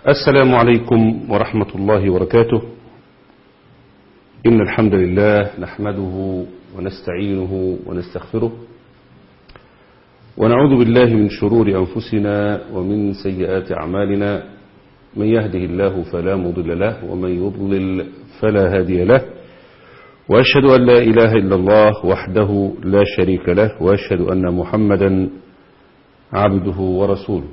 السلام عليكم ورحمة الله وبركاته إن الحمد لله نحمده ونستعينه ونستغفره ونعوذ بالله من شرور أنفسنا ومن سيئات أعمالنا من يهده الله فلا مضل له ومن يضلل فلا هادي له وأشهد أن لا إله إلا الله وحده لا شريك له وأشهد أن محمدا عبده ورسوله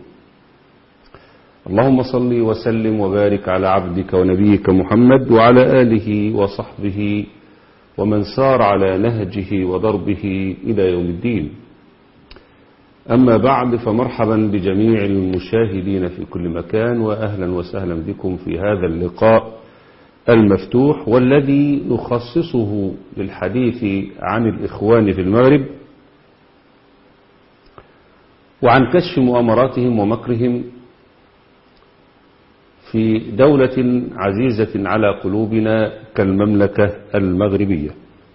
اللهم صل وسلم وبارك على عبدك ونبيك محمد وعلى آله وصحبه ومن سار على نهجه وضربه إلى يوم الدين أما بعد فمرحبا بجميع المشاهدين في كل مكان وأهلا وسهلا بكم في هذا اللقاء المفتوح والذي نخصصه للحديث عن الإخوان في المغرب وعن كشف مؤامراتهم ومكرهم في دولة عزيزة على قلوبنا كالمملكة المغربية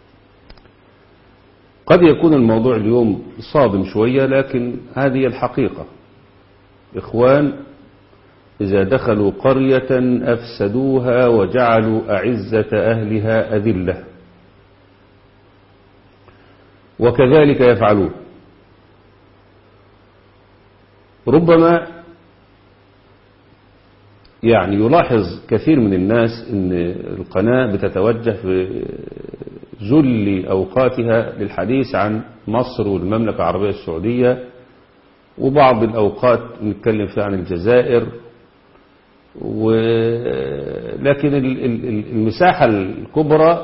قد يكون الموضوع اليوم صادم شوية لكن هذه الحقيقة إخوان إذا دخلوا قرية أفسدوها وجعلوا أعزة أهلها أذلة وكذلك يفعلون ربما يعني يلاحظ كثير من الناس ان القناة بتتوجه في جل أوقاتها للحديث عن مصر والمملكة العربية السعودية وبعض الأوقات نتكلم فيها عن الجزائر ولكن المساحة الكبرى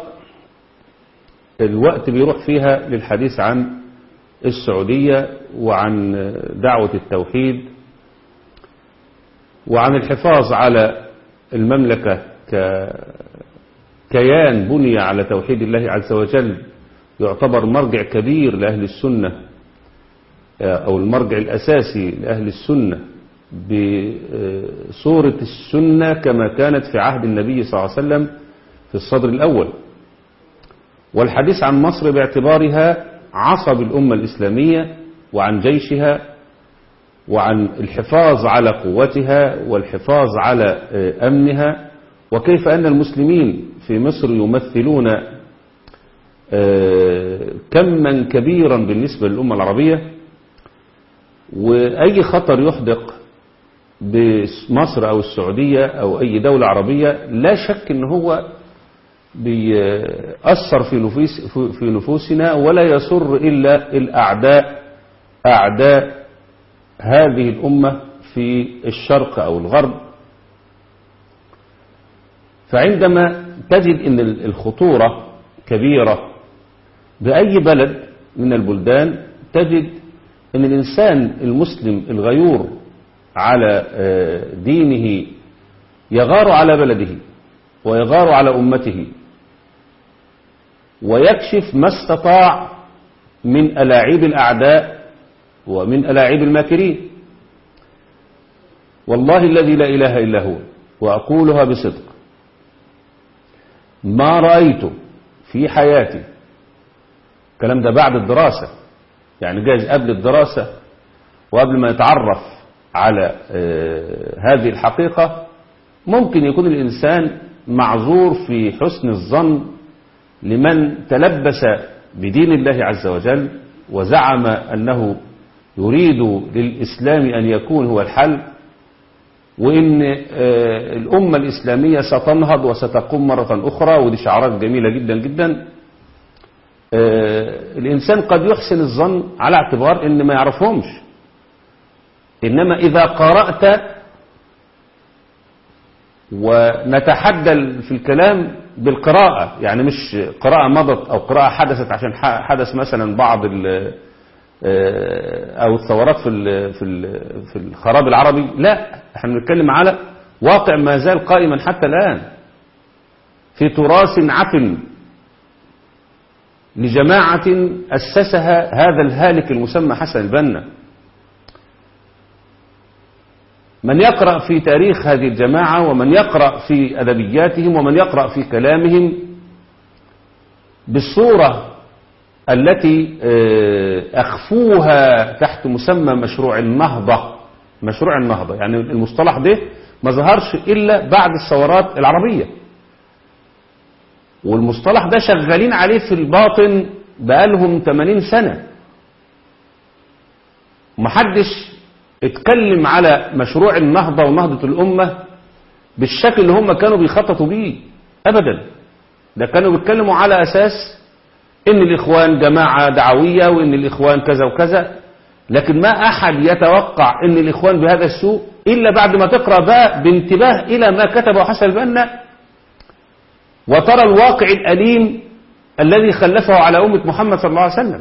الوقت بيروح فيها للحديث عن السعودية وعن دعوة التوحيد وعن الحفاظ على المملكة ككيان بني على توحيد الله عز وجل يعتبر مرجع كبير لأهل السنة أو المرجع الأساسي لأهل السنة بصورة السنة كما كانت في عهد النبي صلى الله عليه وسلم في الصدر الأول والحديث عن مصر باعتبارها عصب الأمة الإسلامية وعن جيشها وعن الحفاظ على قوتها والحفاظ على أمنها وكيف أن المسلمين في مصر يمثلون كما كبيرا بالنسبة للأمة العربية وأي خطر يحدق بمصر أو السعودية أو أي دولة عربية لا شك أن هو بيأثر في, نفوس في نفوسنا ولا يسر إلا الأعداء أعداء هذه الأمة في الشرق أو الغرب فعندما تجد أن الخطورة كبيرة بأي بلد من البلدان تجد أن الإنسان المسلم الغيور على دينه يغار على بلده ويغار على أمته ويكشف ما استطاع من ألاعيب الأعداء ومن ألاعيب الماكرين والله الذي لا إله إلا هو وأقولها بصدق ما رأيت في حياتي الكلام ده بعد الدراسة يعني جايز قبل الدراسة وقبل ما يتعرف على هذه الحقيقة ممكن يكون الإنسان معذور في حسن الظن لمن تلبس بدين الله عز وجل وزعم أنه يريد للإسلام أن يكون هو الحل وإن الأمة الإسلامية ستنهض وستقوم مرة أخرى ودي شعارات جميلة جدا جدا الإنسان قد يحسن الظن على اعتبار أن ما يعرفهمش إنما إذا قرأت ونتحدى في الكلام بالقراءة يعني مش قراءة مضت أو قراءة حدثت عشان حدث مثلا بعض أو الثورات في في في الخراب العربي لا احنا بنتكلم على واقع ما زال قائما حتى الآن في تراث عفن لجماعة أسسها هذا الهالك المسمى حسن البنا من يقرأ في تاريخ هذه الجماعة ومن يقرأ في أدبياتهم ومن يقرأ في كلامهم بالصورة التي أخفوها تحت مسمى مشروع النهضة مشروع النهضة يعني المصطلح ده ما ظهرش إلا بعد الثورات العربية والمصطلح ده شغالين عليه في الباطن بقالهم 80 سنة محدش اتكلم على مشروع النهضة ونهضة الأمة بالشكل اللي هم كانوا بيخططوا بيه أبدا ده كانوا بيتكلموا على أساس إن الإخوان جماعة دعوية وإن الإخوان كذا وكذا لكن ما أحد يتوقع إن الإخوان بهذا السوء إلا بعد ما تقرأ بقى بانتباه إلى ما كتبه حسن البنا وترى الواقع الأليم الذي خلفه على أمة محمد صلى الله عليه وسلم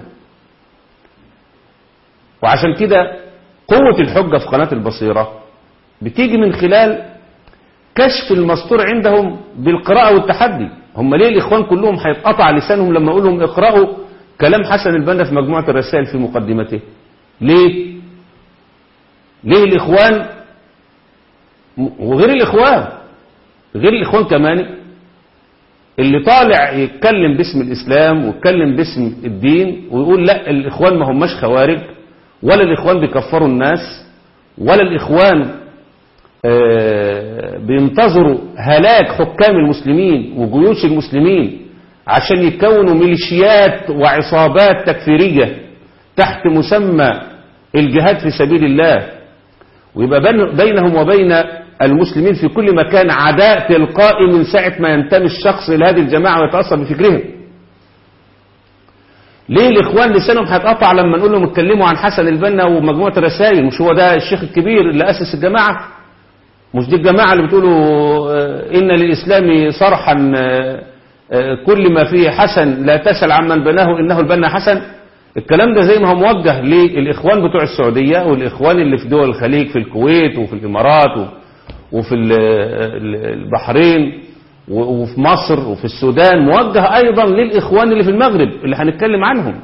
وعشان كده قوة الحجة في قناة البصيرة بتيجي من خلال كشف المستور عندهم بالقراءة والتحدي هم ليه الإخوان كلهم هيتقطع لسانهم لما أقول لهم اقرأوا كلام حسن البنا في مجموعة الرسائل في مقدمته ليه ليه الإخوان وغير الإخوان غير الإخوان كمان اللي طالع يتكلم باسم الإسلام ويتكلم باسم الدين ويقول لا الإخوان ما هماش خوارج ولا الإخوان بيكفروا الناس ولا الإخوان بينتظروا هلاك حكام المسلمين وجيوش المسلمين عشان يكونوا ميليشيات وعصابات تكفيرية تحت مسمى الجهاد في سبيل الله ويبقى بينهم وبين المسلمين في كل مكان عداء تلقائي من ساعة ما ينتمي الشخص لهذه الجماعة ويتأثر بفكرهم ليه الإخوان لسانهم هيتقطع لما نقول لهم اتكلموا عن حسن البنا ومجموعة الرسائل مش هو ده الشيخ الكبير اللي أسس الجماعة مش دي الجماعة اللي بتقولوا إن للإسلام صرحا كل ما فيه حسن لا تسأل عمن بناه إنه البنا حسن الكلام ده زي ما هو موجه للإخوان بتوع السعودية والإخوان اللي في دول الخليج في الكويت وفي الإمارات وفي البحرين وفي مصر وفي السودان موجه أيضا للإخوان اللي في المغرب اللي هنتكلم عنهم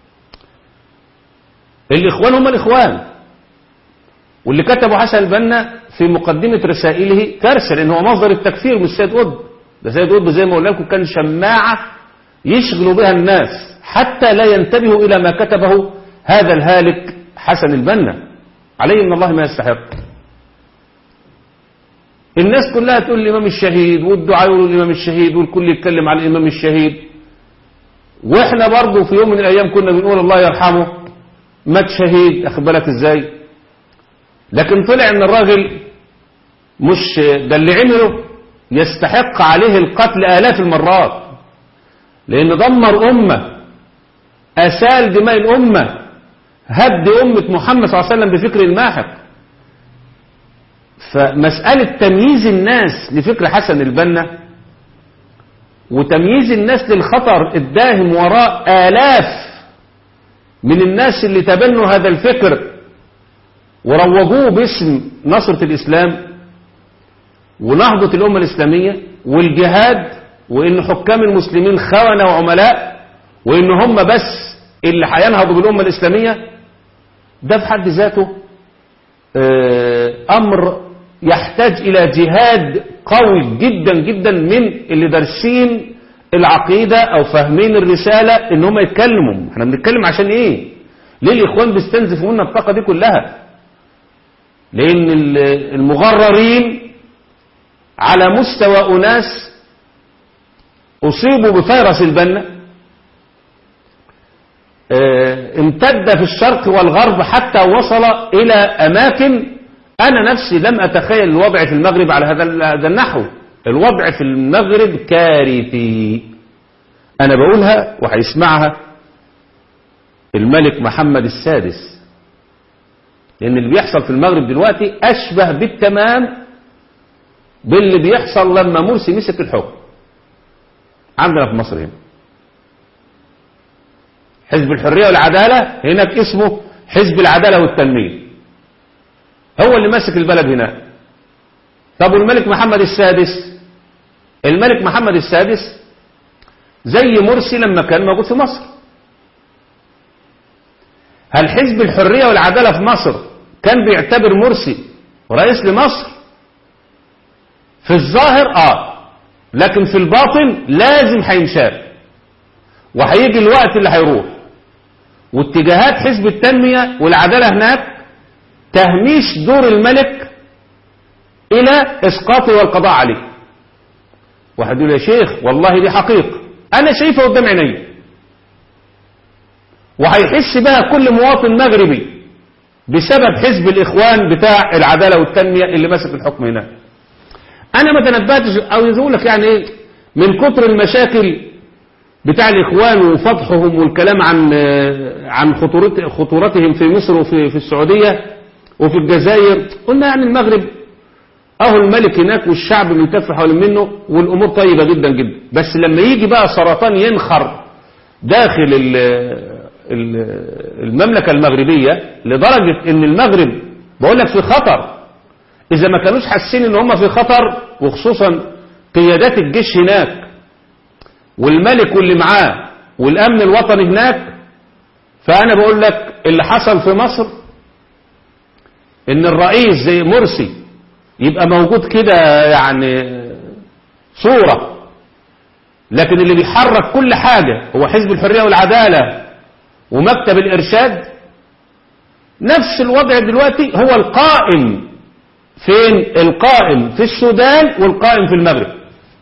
الإخوان هم الإخوان واللي كتبوا حسن البنا في مقدمة رسائله كارثة لأن هو مصدر التكفير من السيد قطب ده سيد قطب زي ما قلنا لكم كان شماعة يشغلوا بها الناس حتى لا ينتبهوا إلى ما كتبه هذا الهالك حسن البنا عليه من الله ما يستحق الناس كلها تقول الإمام الشهيد والدعاء يقولوا الإمام الشهيد والكل يتكلم على الإمام الشهيد وإحنا برضه في يوم من الأيام كنا بنقول الله يرحمه مات شهيد أخد بالك إزاي لكن طلع إن الراجل مش ده اللي عمله يستحق عليه القتل آلاف المرات لأن دمر أمة أسال دماء الأمة هد أمة محمد صلى الله عليه وسلم بفكر الماحق فمسألة تمييز الناس لفكر حسن البنا وتمييز الناس للخطر الداهم وراء آلاف من الناس اللي تبنوا هذا الفكر وروجوه باسم نصرة الإسلام ونهضة الأمة الإسلامية والجهاد وإن حكام المسلمين خونة وعملاء وإن هم بس اللي هينهضوا بالأمة الإسلامية ده في حد ذاته أمر يحتاج إلى جهاد قوي جدا جدا من اللي دارسين العقيدة أو فاهمين الرسالة إن هم يتكلموا احنا بنتكلم عشان إيه ليه الإخوان بيستنزفوا منا الطاقة دي كلها لأن المغررين على مستوى أناس أصيبوا بفيروس البنا امتد في الشرق والغرب حتى وصل إلى أماكن أنا نفسي لم أتخيل الوضع في المغرب على هذا النحو الوضع في المغرب كارثي أنا بقولها وهيسمعها الملك محمد السادس لأن اللي بيحصل في المغرب دلوقتي أشبه بالتمام باللي بيحصل لما مرسي مسك الحكم عندنا في مصر هنا حزب الحرية والعدالة هناك اسمه حزب العدالة والتنمية هو اللي ماسك البلد هناك طب والملك محمد السادس الملك محمد السادس زي مرسي لما كان موجود في مصر هل حزب الحرية والعدالة في مصر كان بيعتبر مرسي رئيس لمصر في الظاهر اه لكن في الباطن لازم هينشال وهيجي الوقت اللي هيروح واتجاهات حزب التنمية والعدالة هناك تهميش دور الملك إلى إسقاطه والقضاء عليه واحد يقول يا شيخ والله دي حقيقة أنا شايفها قدام عيني وهيحس بها كل مواطن مغربي بسبب حزب الإخوان بتاع العدالة والتنمية اللي ماسك الحكم هناك أنا ما تنبهتش أو يقول لك يعني إيه من كتر المشاكل بتاع الإخوان وفضحهم والكلام عن عن خطورت خطورتهم في مصر وفي في السعودية وفي الجزائر قلنا يعني المغرب اهو الملك هناك والشعب ملتف حوالين منه والامور طيبة جدا جدا بس لما يجي بقى سرطان ينخر داخل ال ال المملكة المغربية لدرجة ان المغرب بقول لك في خطر اذا ما كانوش حاسين ان هم في خطر وخصوصا قيادات الجيش هناك والملك واللي معاه والامن الوطني هناك فانا بقول لك اللي حصل في مصر ان الرئيس زي مرسي يبقى موجود كده يعني صورة لكن اللي بيحرك كل حاجة هو حزب الحرية والعدالة ومكتب الإرشاد نفس الوضع دلوقتي هو القائم فين القائم في السودان والقائم في المغرب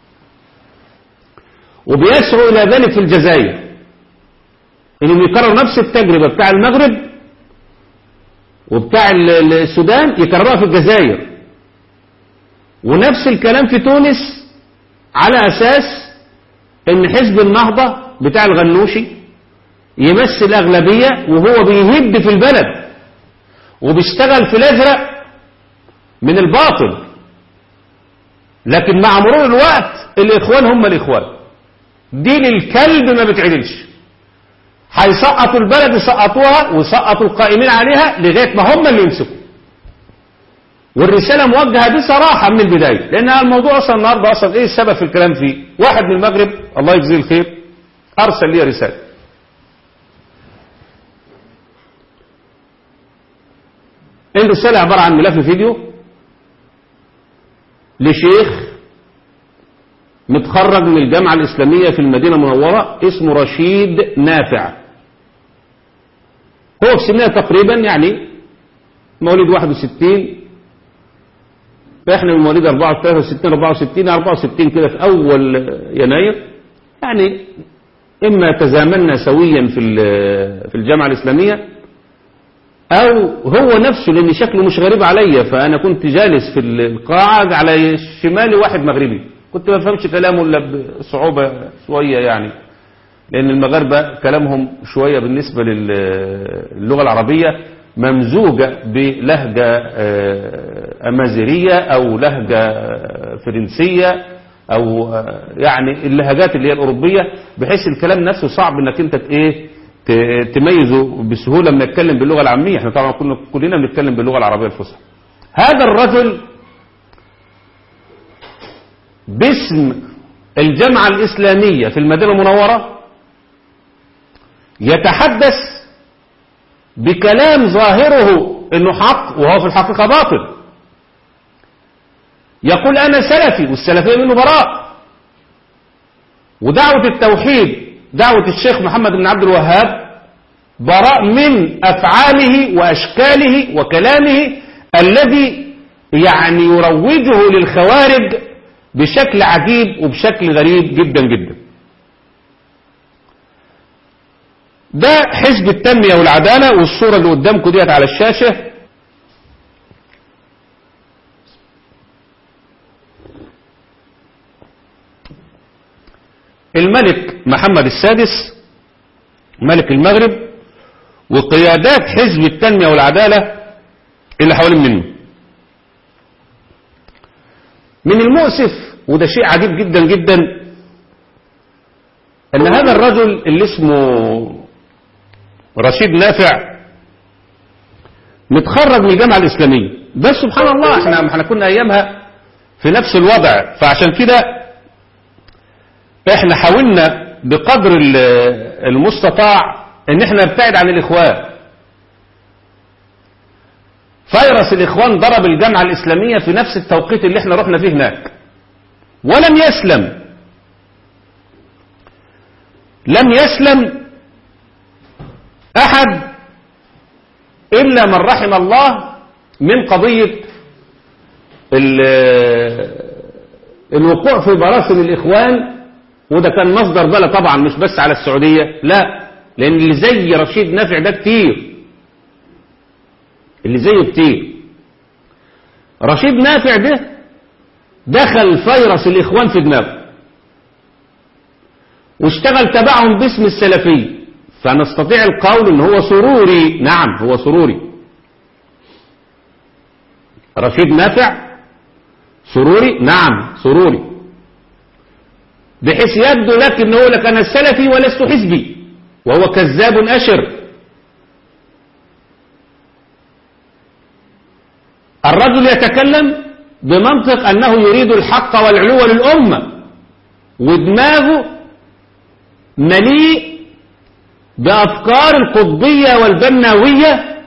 وبيسعوا إلى ذلك في الجزائر إنهم يكرروا نفس التجربة بتاع المغرب وبتاع السودان يكرروها في الجزائر ونفس الكلام في تونس على أساس ان حزب النهضة بتاع الغنوشي يمثل أغلبية وهو بيهد في البلد وبيشتغل في الأزرق من الباطل لكن مع مرور الوقت الإخوان هم الإخوان دين الكلب ما بتعدلش هيسقطوا البلد يسقطوها ويسقطوا القائمين عليها لغاية ما هم اللي يمسكوا والرسالة موجهة بصراحة من البداية لأن الموضوع أصلا النهاردة أصلا إيه السبب في الكلام فيه واحد من المغرب الله يجزيه الخير أرسل لي رسالة الرسالة عبارة عن ملف فيديو لشيخ متخرج من الجامعة الإسلامية في المدينة المنورة اسمه رشيد نافع هو في سنها تقريبا يعني مواليد 61 فاحنا من مواليد 64 64 64 كده في اول يناير يعني اما تزامنا سويا في في الجامعه الاسلاميه او هو نفسه لان شكله مش غريب عليا فانا كنت جالس في القاعه على شمالي واحد مغربي كنت ما بفهمش كلامه الا بصعوبه شويه يعني لان المغاربه كلامهم شويه بالنسبه للغه العربيه ممزوجة بلهجة أمازيغية أو لهجة فرنسية أو يعني اللهجات اللي هي الأوروبية بحيث الكلام نفسه صعب انك انت ايه تميزه بسهولة من نتكلم باللغة العامية احنا طبعا كنا كلنا بنتكلم باللغة العربية الفصحى هذا الرجل باسم الجامعة الإسلامية في المدينة المنورة يتحدث بكلام ظاهره انه حق وهو في الحقيقة باطل يقول انا سلفي والسلفية منه براء ودعوة التوحيد دعوة الشيخ محمد بن عبد الوهاب براء من افعاله واشكاله وكلامه الذي يعني يروجه للخوارج بشكل عجيب وبشكل غريب جدا جدا ده حزب التنمية والعدالة والصورة اللي قدامكم ديت على الشاشة الملك محمد السادس ملك المغرب وقيادات حزب التنمية والعدالة اللي حوالين منه من المؤسف وده شيء عجيب جدا جدا ان هذا الرجل اللي اسمه رشيد نافع متخرج من الجامعة الإسلامية بس سبحان الله احنا احنا كنا أيامها في نفس الوضع فعشان كده احنا حاولنا بقدر المستطاع ان احنا نبتعد عن الإخوان فيروس الإخوان ضرب الجامعة الإسلامية في نفس التوقيت اللي احنا رحنا فيه هناك ولم يسلم لم يسلم أحد إلا من رحم الله من قضية الوقوع في براسم الإخوان وده كان مصدر بلا طبعا مش بس على السعودية لا لأن اللي زي رشيد نافع ده كتير اللي زيه كتير رشيد نافع ده دخل فيروس الإخوان في دماغه واشتغل تبعهم باسم السلفي فنستطيع القول ان هو سروري نعم هو سروري رشيد نافع سروري نعم سروري بحيث يبدو لك انه لك انا السلفي ولست حزبي وهو كذاب اشر الرجل يتكلم بمنطق انه يريد الحق والعلو للامه ودماغه مليء بافكار القطبيه والبناويه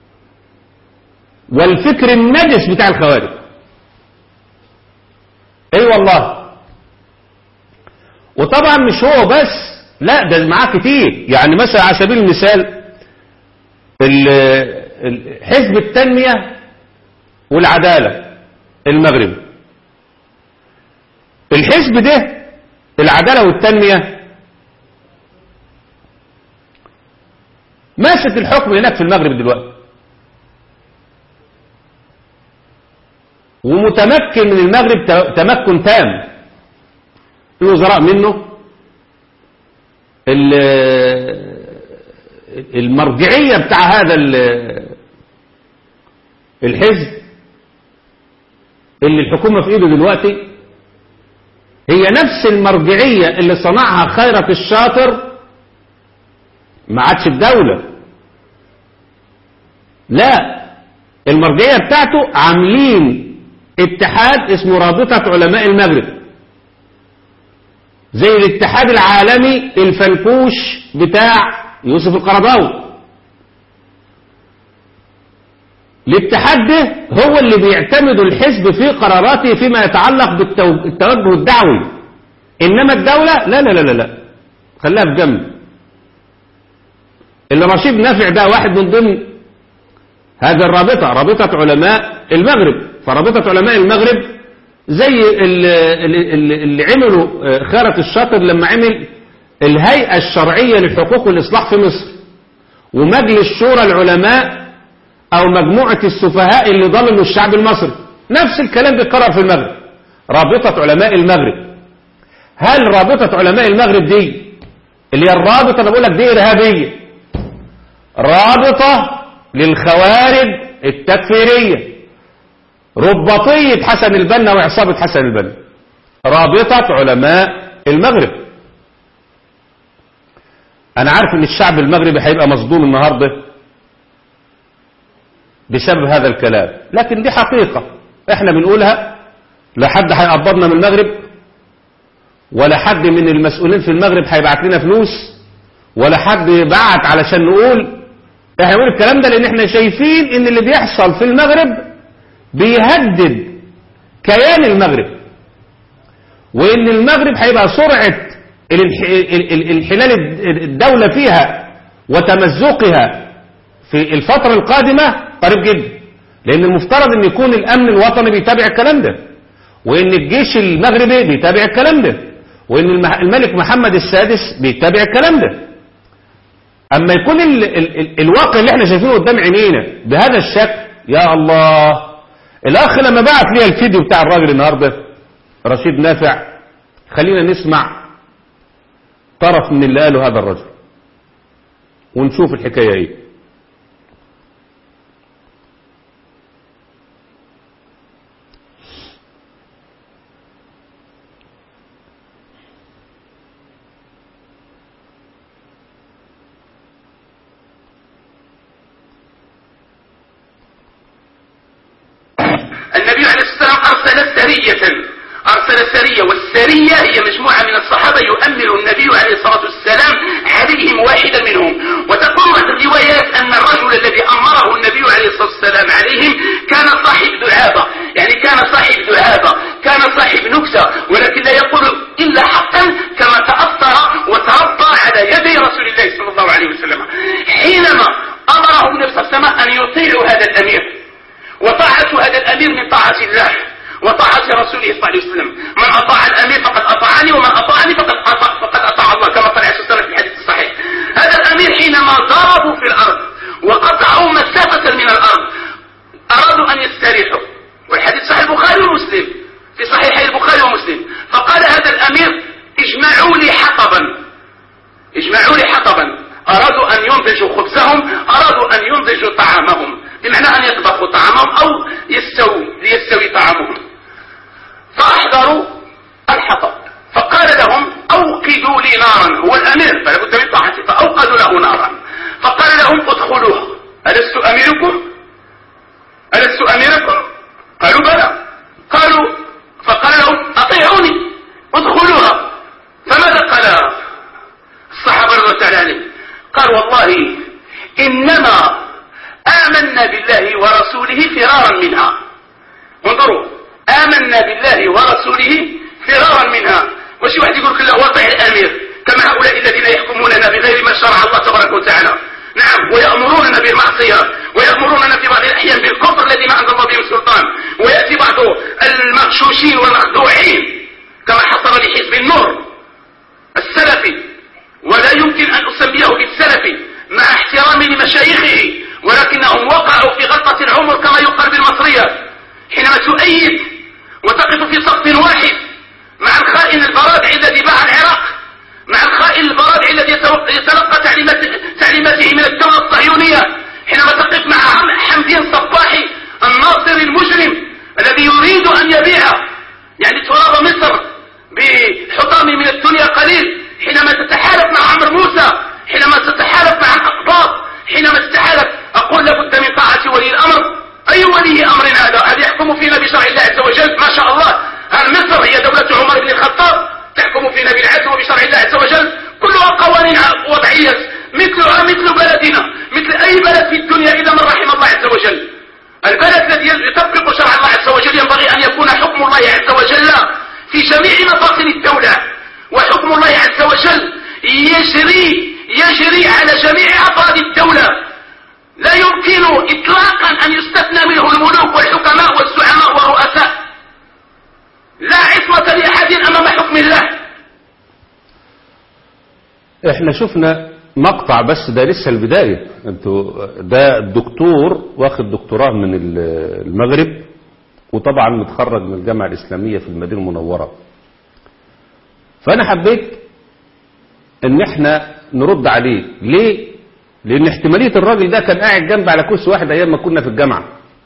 والفكر النجس بتاع الخوارج اي أيوة والله وطبعا مش هو بس لا ده معاه كتير يعني مثلا على سبيل المثال حزب التنمية والعدالة المغرب الحزب ده العدالة والتنمية ماسك الحكم هناك في المغرب دلوقتي ومتمكن من المغرب تمكن تام الوزراء منه المرجعية بتاع هذا الحزب اللي الحكومة في ايده دلوقتي هي نفس المرجعية اللي صنعها خيرة الشاطر ما عادش الدولة لا المرجعية بتاعته عاملين اتحاد اسمه رابطة علماء المغرب زي الاتحاد العالمي الفنكوش بتاع يوسف القرضاوي الاتحاد ده هو اللي بيعتمد الحزب في قراراته فيما يتعلق بالتوجه الدعوي انما الدولة لا لا لا لا, لا. خليها في جنب اللي رشيد نافع ده واحد من ضمن هذه الرابطة رابطة علماء المغرب فرابطة علماء المغرب زي اللي, اللي عملوا خيرة الشاطر لما عمل الهيئة الشرعية للحقوق والإصلاح في مصر ومجلس شورى العلماء أو مجموعة السفهاء اللي ضمنوا الشعب المصري نفس الكلام بيتكرر في المغرب رابطة علماء المغرب هل رابطة علماء المغرب دي اللي هي الرابطة أنا بقول لك دي إرهابية رابطة للخوارج التكفيرية رباطية حسن البنا وعصابة حسن البنا رابطة علماء المغرب أنا عارف إن الشعب المغربي هيبقى مصدوم النهاردة بسبب هذا الكلام لكن دي حقيقة احنا بنقولها لا حد هيقبضنا من المغرب ولا حد من المسؤولين في المغرب هيبعت لنا فلوس ولا حد بعت علشان نقول احنا بنقول الكلام ده لان احنا شايفين ان اللي بيحصل في المغرب بيهدد كيان المغرب وان المغرب هيبقى سرعة انحلال الدولة فيها وتمزقها في الفترة القادمة قريب جدا لان المفترض ان يكون الامن الوطني بيتابع الكلام ده وان الجيش المغربي بيتابع الكلام ده وان الملك محمد السادس بيتابع الكلام ده اما يكون ال ال ال الواقع اللي احنا شايفينه قدام عينينا بهذا الشكل يا الله الاخ لما بعت لي الفيديو بتاع الراجل النهارده رشيد نافع خلينا نسمع طرف من اللي قاله هذا الرجل ونشوف الحكايه ايه النبي عليه السلام أرسل سرية أرسل سرية والسرية هي مجموعة من الصحابة يؤمل النبي عليه الصلاة والسلام عليهم واحدا منهم وتقول الروايات أن الرجل الذي أمره النبي عليه الصلاة والسلام عليهم كان صاحب دعابة يعني كان صاحب دعابة كان صاحب نكتة ولكن لا يقول إلا حقا كما تأثر وتربى على يدي رسول الله صلى الله عليه وسلم حينما أمره النبي صلى الله عليه وسلم أن يطيعوا هذا الأمير وطاعة هذا الأمير من طاعة الله أمير فلا بد من طاعته فأوقدوا له نارا فقال لهم ادخلوها ألست أميركم ألست أميركم قالوا بلى قالوا فقال لهم أطيعوني ادخلوها فماذا قال الصحابة رضي الله عليه قال والله إنما آمنا بالله ورسوله فرارا منها انظروا آمنا بالله ورسوله فرارا منها وشي واحد يقول لك لا وطيع الأمير كما هؤلاء الذين يحكموننا بغير ما شرع الله تبارك وتعالى نعم ويأمروننا بالمعصية ويأمروننا في بعض الأحيان بالكفر الذي ما أنزل الله به سلطان ويأتي بعض المغشوشين والمخدوعين كما حصل لحزب النور السلفي ولا يمكن أن أسميه بالسلفي مع احترامي لمشايخه ولكنهم وقعوا في غلطة العمر كما يقال بالمصرية حينما تؤيد وتقف في صف واحد مع الخائن البرادعي الذي باع العراق مع الخائن البرادعي الذي يتلقى تعليمات تعليماته من الدولة الصهيونية حينما تقف مع حمدين صباحي الناصر المجرم الذي يريد أن يبيع يعني تراب مصر بحطام من الدنيا قليل حينما تتحالف مع عمرو موسى حينما تتحالف مع الأقباط حينما تتحالف أقول لابد من طاعة ولي الأمر أي ولي أمر هذا هل يحكم فينا بشرع الله عز وجل ما شاء الله هل مصر هي دولة عمر بن الخطاب تحكم فينا بالعدل وبشرع الله عز وجل كلها قوانين وضعية مثلها مثل بلدنا مثل أي بلد في الدنيا إلا من رحم الله عز وجل البلد الذي يطبق شرع الله عز وجل ينبغي أن يكون حكم الله عز وجل في جميع مفاصل الدولة وحكم الله عز وجل يجري يجري على جميع أفراد الدولة لا يمكن إطلاقا أن يستثنى منه الملوك والحكماء والزعماء والرؤساء لا عصمة لأحد أمام حكم الله احنا شفنا مقطع بس ده لسه البداية انتوا ده الدكتور واخد دكتوراه من المغرب وطبعا متخرج من الجامعة الإسلامية في المدينة المنورة فأنا حبيت ان احنا نرد عليه ليه لان احتمالية الراجل ده كان قاعد جنب على كرسي واحد ايام ما كنا في الجامعة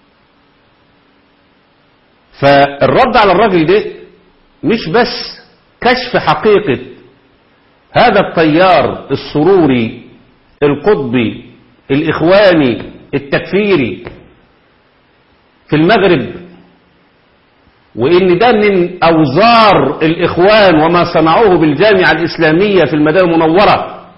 فالرد على الراجل ده مش بس كشف حقيقة هذا التيار السروري القطبي الإخواني التكفيري في المغرب وإن ده من أوزار الإخوان وما صنعوه بالجامعة الإسلامية في المدينة المنورة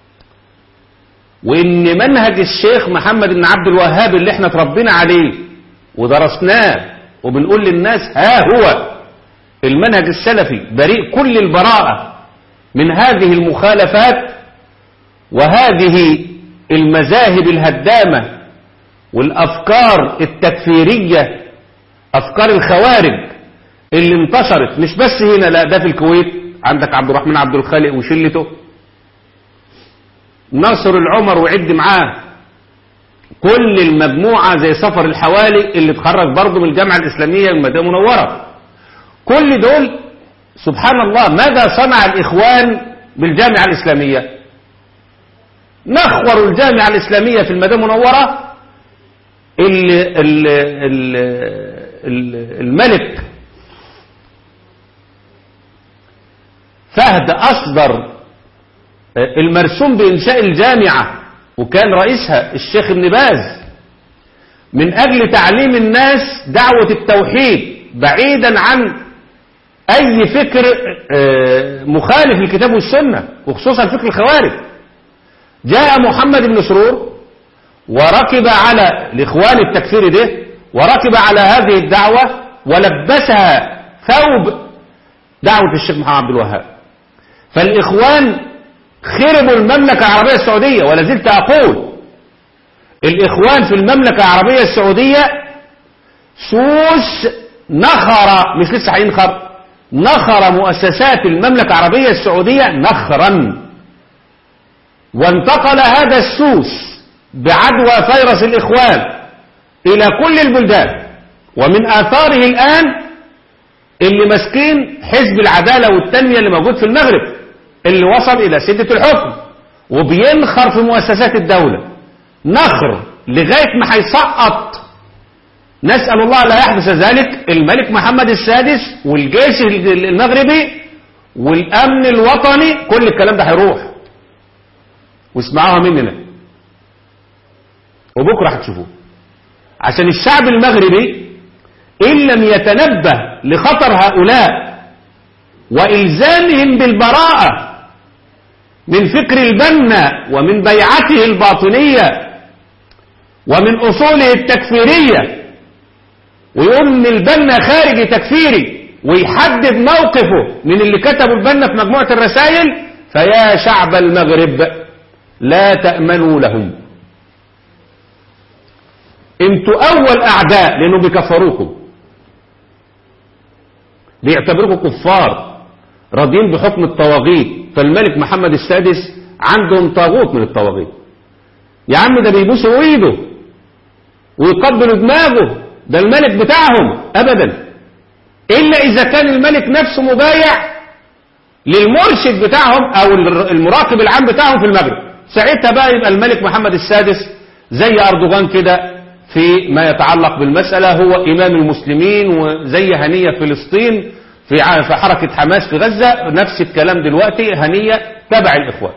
وإن منهج الشيخ محمد بن عبد الوهاب اللي احنا تربينا عليه ودرسناه وبنقول للناس ها هو المنهج السلفي بريء كل البراءة من هذه المخالفات وهذه المذاهب الهدامة والأفكار التكفيرية أفكار الخوارج اللي انتشرت مش بس هنا لا ده في الكويت عندك عبد الرحمن عبد الخالق وشلته ناصر العمر وعد معاه كل المجموعة زي سفر الحوالي اللي اتخرج برضه من الجامعة الإسلامية المدينة المنورة كل دول سبحان الله ماذا صنع الإخوان بالجامعة الإسلامية نخوروا الجامعة الإسلامية في المدينة المنورة اللي اللي الملك فهد أصدر المرسوم بإنشاء الجامعة وكان رئيسها الشيخ ابن باز من أجل تعليم الناس دعوة التوحيد بعيدا عن أي فكر مخالف للكتاب والسنة وخصوصا فكر الخوارج جاء محمد بن سرور وركب على الإخوان التكفير ده وركب على هذه الدعوة ولبسها ثوب دعوة الشيخ محمد عبد الوهاب فالإخوان خربوا المملكة العربية السعودية ولا زلت أقول الإخوان في المملكة العربية السعودية سوس نخر مش لسه هينخر نخر مؤسسات المملكة العربية السعودية نخرا وانتقل هذا السوس بعدوى فيروس الإخوان إلى كل البلدان ومن آثاره الآن اللي ماسكين حزب العدالة والتنمية اللي موجود في المغرب اللي وصل إلى سدة الحكم وبينخر في مؤسسات الدولة نخر لغاية ما هيسقط نسأل الله لا يحدث ذلك الملك محمد السادس والجيش المغربي والأمن الوطني كل الكلام ده هيروح واسمعوها مننا وبكرة هتشوفوه عشان الشعب المغربي إن لم يتنبه لخطر هؤلاء وإلزامهم بالبراءة من فكر البنا ومن بيعته الباطنية ومن أصوله التكفيرية ويقول ان البنا خارجي تكفيري ويحدد موقفه من اللي كتبوا البنا في مجموعة الرسائل فيا شعب المغرب لا تأمنوا لهم انتوا اول اعداء لانه بيكفروكم بيعتبروكم كفار راضيين بحكم الطواغيت فالملك محمد السادس عندهم طاغوت من الطواغيت يا عم ده بيبوسوا ايده ويقبلوا دماغه ده الملك بتاعهم ابدا الا اذا كان الملك نفسه مبايع للمرشد بتاعهم او المراقب العام بتاعهم في المغرب ساعتها بقى يبقى الملك محمد السادس زي اردوغان كده في ما يتعلق بالمسألة هو إمام المسلمين وزي هنية فلسطين في في حركة حماس في غزة نفس الكلام دلوقتي هنية تبع الإخوان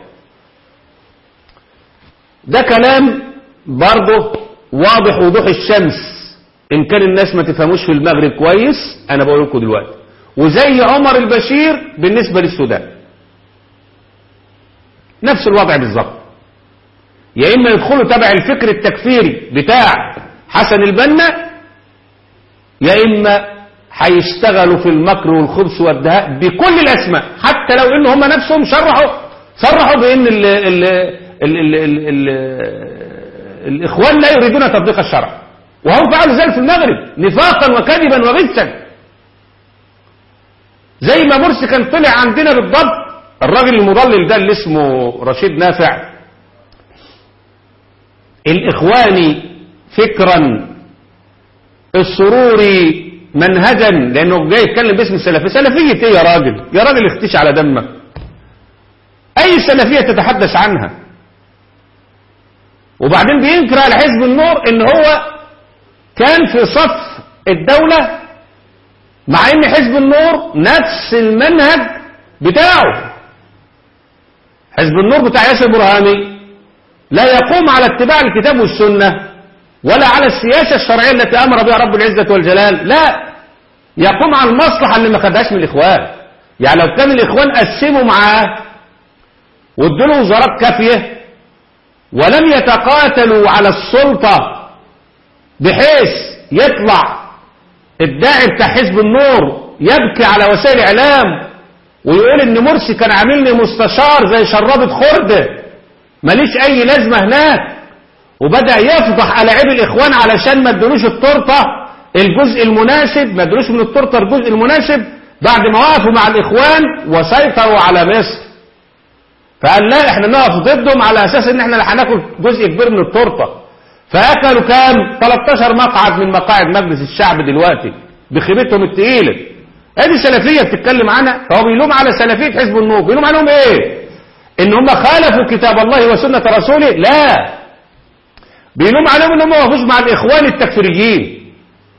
ده كلام برضه واضح وضوح الشمس إن كان الناس ما تفهموش في المغرب كويس أنا بقول لكم دلوقتي وزي عمر البشير بالنسبة للسودان نفس الوضع بالظبط يا إما يدخلوا تبع الفكر التكفيري بتاع حسن البنا يا إما هيشتغلوا في المكر والخبث والدهاء بكل الأسماء حتى لو إن هم نفسهم شرحوا صرحوا بأن ال ال ال ال ال ال الإخوان لا يريدون تطبيق الشرع وهم فعلوا ذلك في المغرب نفاقا وكذبا وغثا زي ما مرسي كان طلع عندنا بالضبط الراجل المضلل ده اللي اسمه رشيد نافع الإخواني فكرا السروري منهجا لأنه جاي يتكلم باسم السلفية سلفية ايه يا راجل يا راجل اختش على دمك أي سلفية تتحدث عنها وبعدين بينكر على حزب النور ان هو كان في صف الدولة مع ان حزب النور نفس المنهج بتاعه حزب النور بتاع ياسر برهامي لا يقوم على اتباع الكتاب والسنة ولا على السياسة الشرعية التي أمر بها رب العزة والجلال لا يقوم على المصلحة اللي ما خدهاش من الإخوان يعني لو كان الإخوان قسموا معاه وادوا له وزارات كافية ولم يتقاتلوا على السلطة بحيث يطلع الداعي بتاع حزب النور يبكي على وسائل الإعلام ويقول إن مرسي كان عاملني مستشار زي شرابة خردة ماليش أي لازمة هناك وبدأ يفضح على عيب الإخوان علشان ما ادلوش التورتة الجزء المناسب ما ادلوش من التورتة الجزء المناسب بعد ما وقفوا مع الإخوان وسيطروا على مصر فقال لا احنا نقف ضدهم على أساس ان احنا اللي هناكل جزء كبير من التورتة فأكلوا كام 13 مقعد من مقاعد مجلس الشعب دلوقتي بخيبتهم التقيلة ادي سلفية بتتكلم عنها فهو بيلوم على سلفية حزب النور بيلوم عليهم ايه ان هم خالفوا كتاب الله وسنة رسوله لا بيلوم عليهم ان هم ما وقفوش مع الاخوان التكفيريين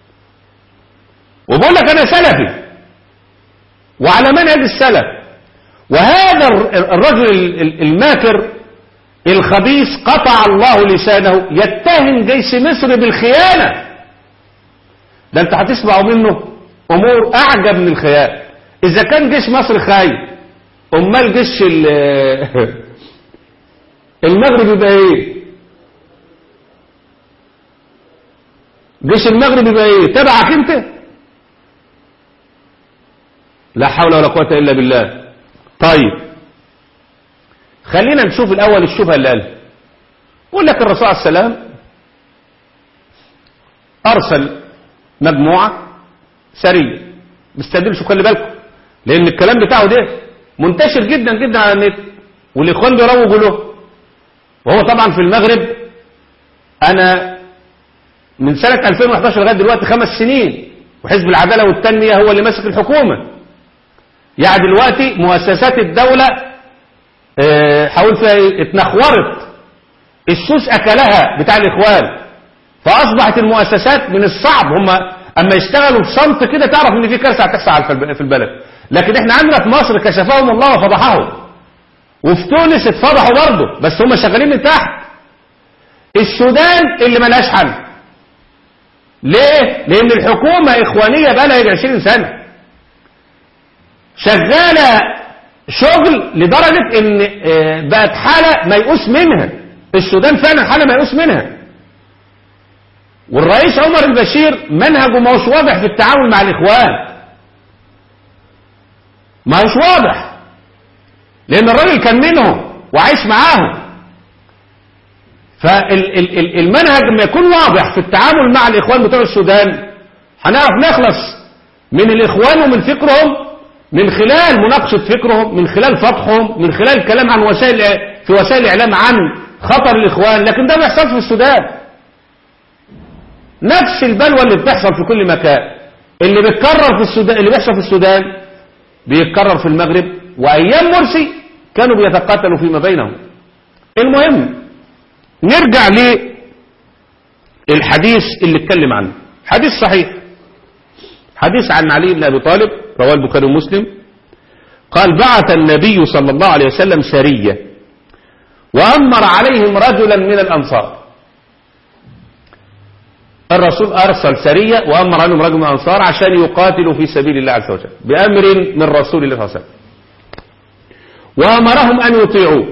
وبقول لك انا سلفي وعلى منهج السلف وهذا الرجل الماكر الخبيث قطع الله لسانه يتهم جيش مصر بالخيانة ده انت هتسمعوا منه امور اعجب من الخيال اذا كان جيش مصر خاين امال جيش المغرب يبقى ايه جيش المغرب يبقى ايه تبعك انت لا حول ولا قوة الا بالله طيب خلينا نشوف الاول الشبهة اللي قالها يقول لك الرسول عليه السلام ارسل مجموعة سرية بيستدلش خلي بالكم لان الكلام بتاعه ده منتشر جدا جدا على النت والاخوان بيروجوا له وهو طبعا في المغرب انا من سنة 2011 لغاية دلوقتي خمس سنين وحزب العدالة والتنمية هو اللي ماسك الحكومة يعني دلوقتي مؤسسات الدولة حاول فيها ايه اتنخورت السوس اكلها بتاع الاخوان فاصبحت المؤسسات من الصعب هم اما يشتغلوا بصمت كده تعرف ان في كارثه هتحصل في البلد لكن احنا عندنا في مصر كشفهم الله وفضحهم وفي تونس اتفضحوا برضه بس هم شغالين من تحت السودان اللي ملهاش حل ليه لان الحكومة اخوانية بقى لها 20 سنة شغالة شغل لدرجة ان آه، بقت حالة ميؤوس منها السودان فعلا حالة ميؤوس منها والرئيس عمر البشير منهجه ما هوش واضح في التعامل مع الاخوان ما هوش واضح لان الراجل كان منهم وعايش معاهم فالمنهج لما يكون واضح في التعامل مع الإخوان بتوع السودان هنعرف نخلص من الإخوان ومن فكرهم من خلال مناقشة فكرهم من خلال فتحهم من خلال الكلام عن وسائل في وسائل الإعلام عن خطر الإخوان لكن ده ما بيحصلش في السودان نفس البلوى اللي بتحصل في كل مكان اللي بيتكرر في السودان اللي بيحصل في السودان بيتكرر في المغرب وأيام مرسي كانوا بيتقاتلوا فيما بينهم المهم نرجع للحديث اللي اتكلم عنه حديث صحيح حديث عن علي بن أبي طالب رواه البخاري ومسلم قال بعث النبي صلى الله عليه وسلم سرية وأمر عليهم رجلا من الأنصار الرسول أرسل سرية وأمر عليهم رجل من الأنصار عشان يقاتلوا في سبيل الله عز وجل بأمر من رسول الله صلى الله عليه وسلم وأمرهم أن يطيعوه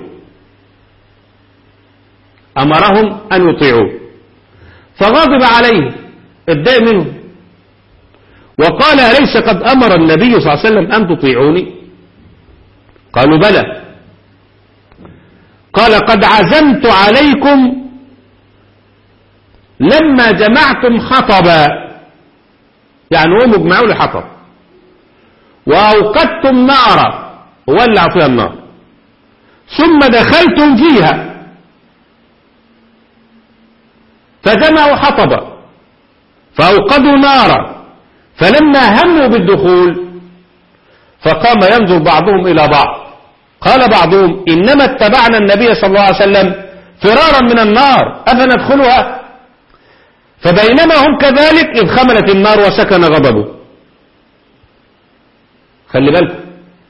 أمرهم أن يطيعوه فغضب عليه اتضايق منهم وقال أليس قد أمر النبي صلى الله عليه وسلم أن تطيعوني قالوا بلى قال قد عزمت عليكم لما جمعتم حطبا يعني هم اجمعوا لي حطب وأوقدتم نارا وولع فيها النار ثم دخلتم فيها فجمعوا حطبا فأوقدوا نارا فلما هموا بالدخول فقام ينظر بعضهم إلى بعض قال بعضهم إنما اتبعنا النبي صلى الله عليه وسلم فرارا من النار أفندخلها فبينما هم كذلك إذ خملت النار وسكن غضبه خلي بالكم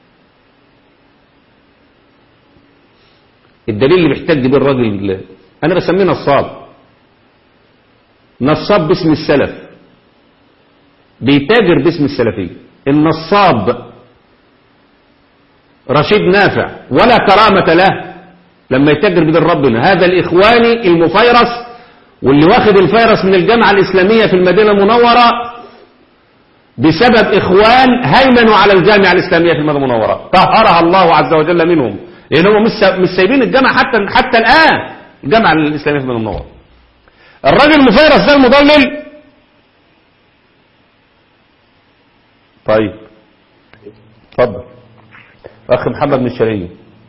الدليل اللي بيحتج بيه الراجل أنا بسميه نصاب نصاب باسم السلف بيتاجر باسم السلفية النصاب رشيد نافع ولا كرامة له لما يتاجر بدين ربنا هذا الإخواني المفيرس واللي واخد الفيروس من الجامعة الإسلامية في المدينة المنورة بسبب إخوان هيمنوا على الجامعة الإسلامية في المدينة المنورة طهرها الله عز وجل منهم لأنهم مش سايبين الجامعة حتى حتى الآن الجامعة الإسلامية في المدينة المنورة الراجل المفيرس ده المضلل طيب اتفضل اخ محمد من الشرقية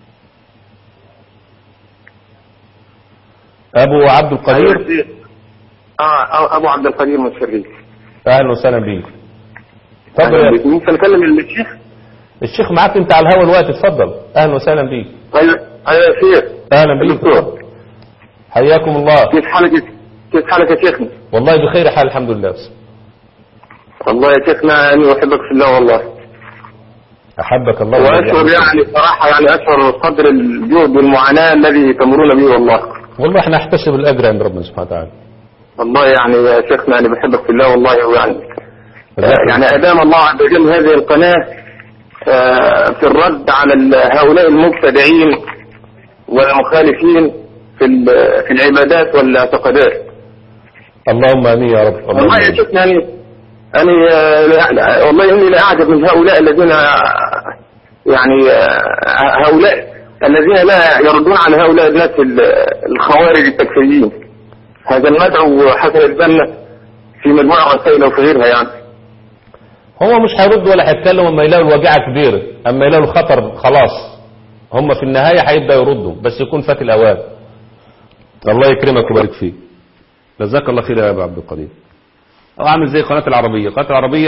ابو عبد القدير اه ابو عبد القدير من الشرقية اهلا وسهلا بيك اتفضل يا أخي. ممكن اكلم الشيخ الشيخ معاك انت على الهوا الوقت اتفضل اهلا وسهلا بيك ايوه ايوه يا شيخ اهلا بيك دكتور. اتفضل. حياكم الله كيف حالك كيف حالك يا شيخنا والله بخير حال الحمد لله والله يا شيخنا اني احبك في الله والله احبك الله واشعر ويرضى عنك. يعني صراحه يعني اشعر قدر الجهد والمعاناه الذي تمرون به والله والله احنا نحتسب الاجر عند ربنا سبحانه وتعالى والله يعني يا شيخنا انا بحبك في الله والله ويعني جزاك الله. يعني ادام الله عز وجل هذه القناه آه، في الرد على ال- هؤلاء المبتدعين والمخالفين في ال- في العبادات والاعتقادات اللهم امين يا رب اللهم والله يا آمين. شيخنا يعني أنا آه، لا- والله إني لا أعجب من هؤلاء الذين آه، يعني آه، هؤلاء الذين لا يردون على هؤلاء الناس ال- الخوارج التكفيريين هذا المدعو حسن البنا في مجموعة رسائل وفي غيرها يعني هو مش هيرد ولا هيتكلم اما يلاقوا الوجعه كبيره اما يلاقوا الخطر خلاص هم في النهايه هيبدا يردوا بس يكون فات الاوان الله يكرمك ويبارك فيك جزاك الله خير يا ابو عبد القدير هو عامل زي قناه العربيه قناه العربيه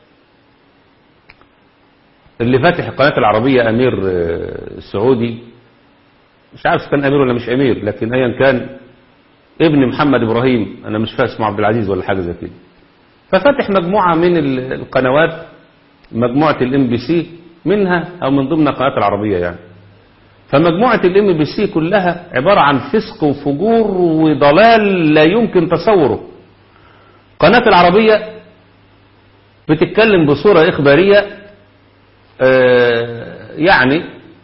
اللي فاتح قناه العربيه امير آه، سعودي مش عارف كان امير ولا مش امير لكن ايا كان ابن محمد ابراهيم انا مش فاهم اسمه عبد العزيز ولا حاجه زي كده ففتح مجموعة من ال- القنوات مجموعة الام بي سي منها او من ضمن قناة العربية يعني فمجموعة الام بي سي كلها عبارة عن فسق وفجور وضلال لا يمكن تصوره قناة العربية بتتكلم بصورة إخبارية آه، يعني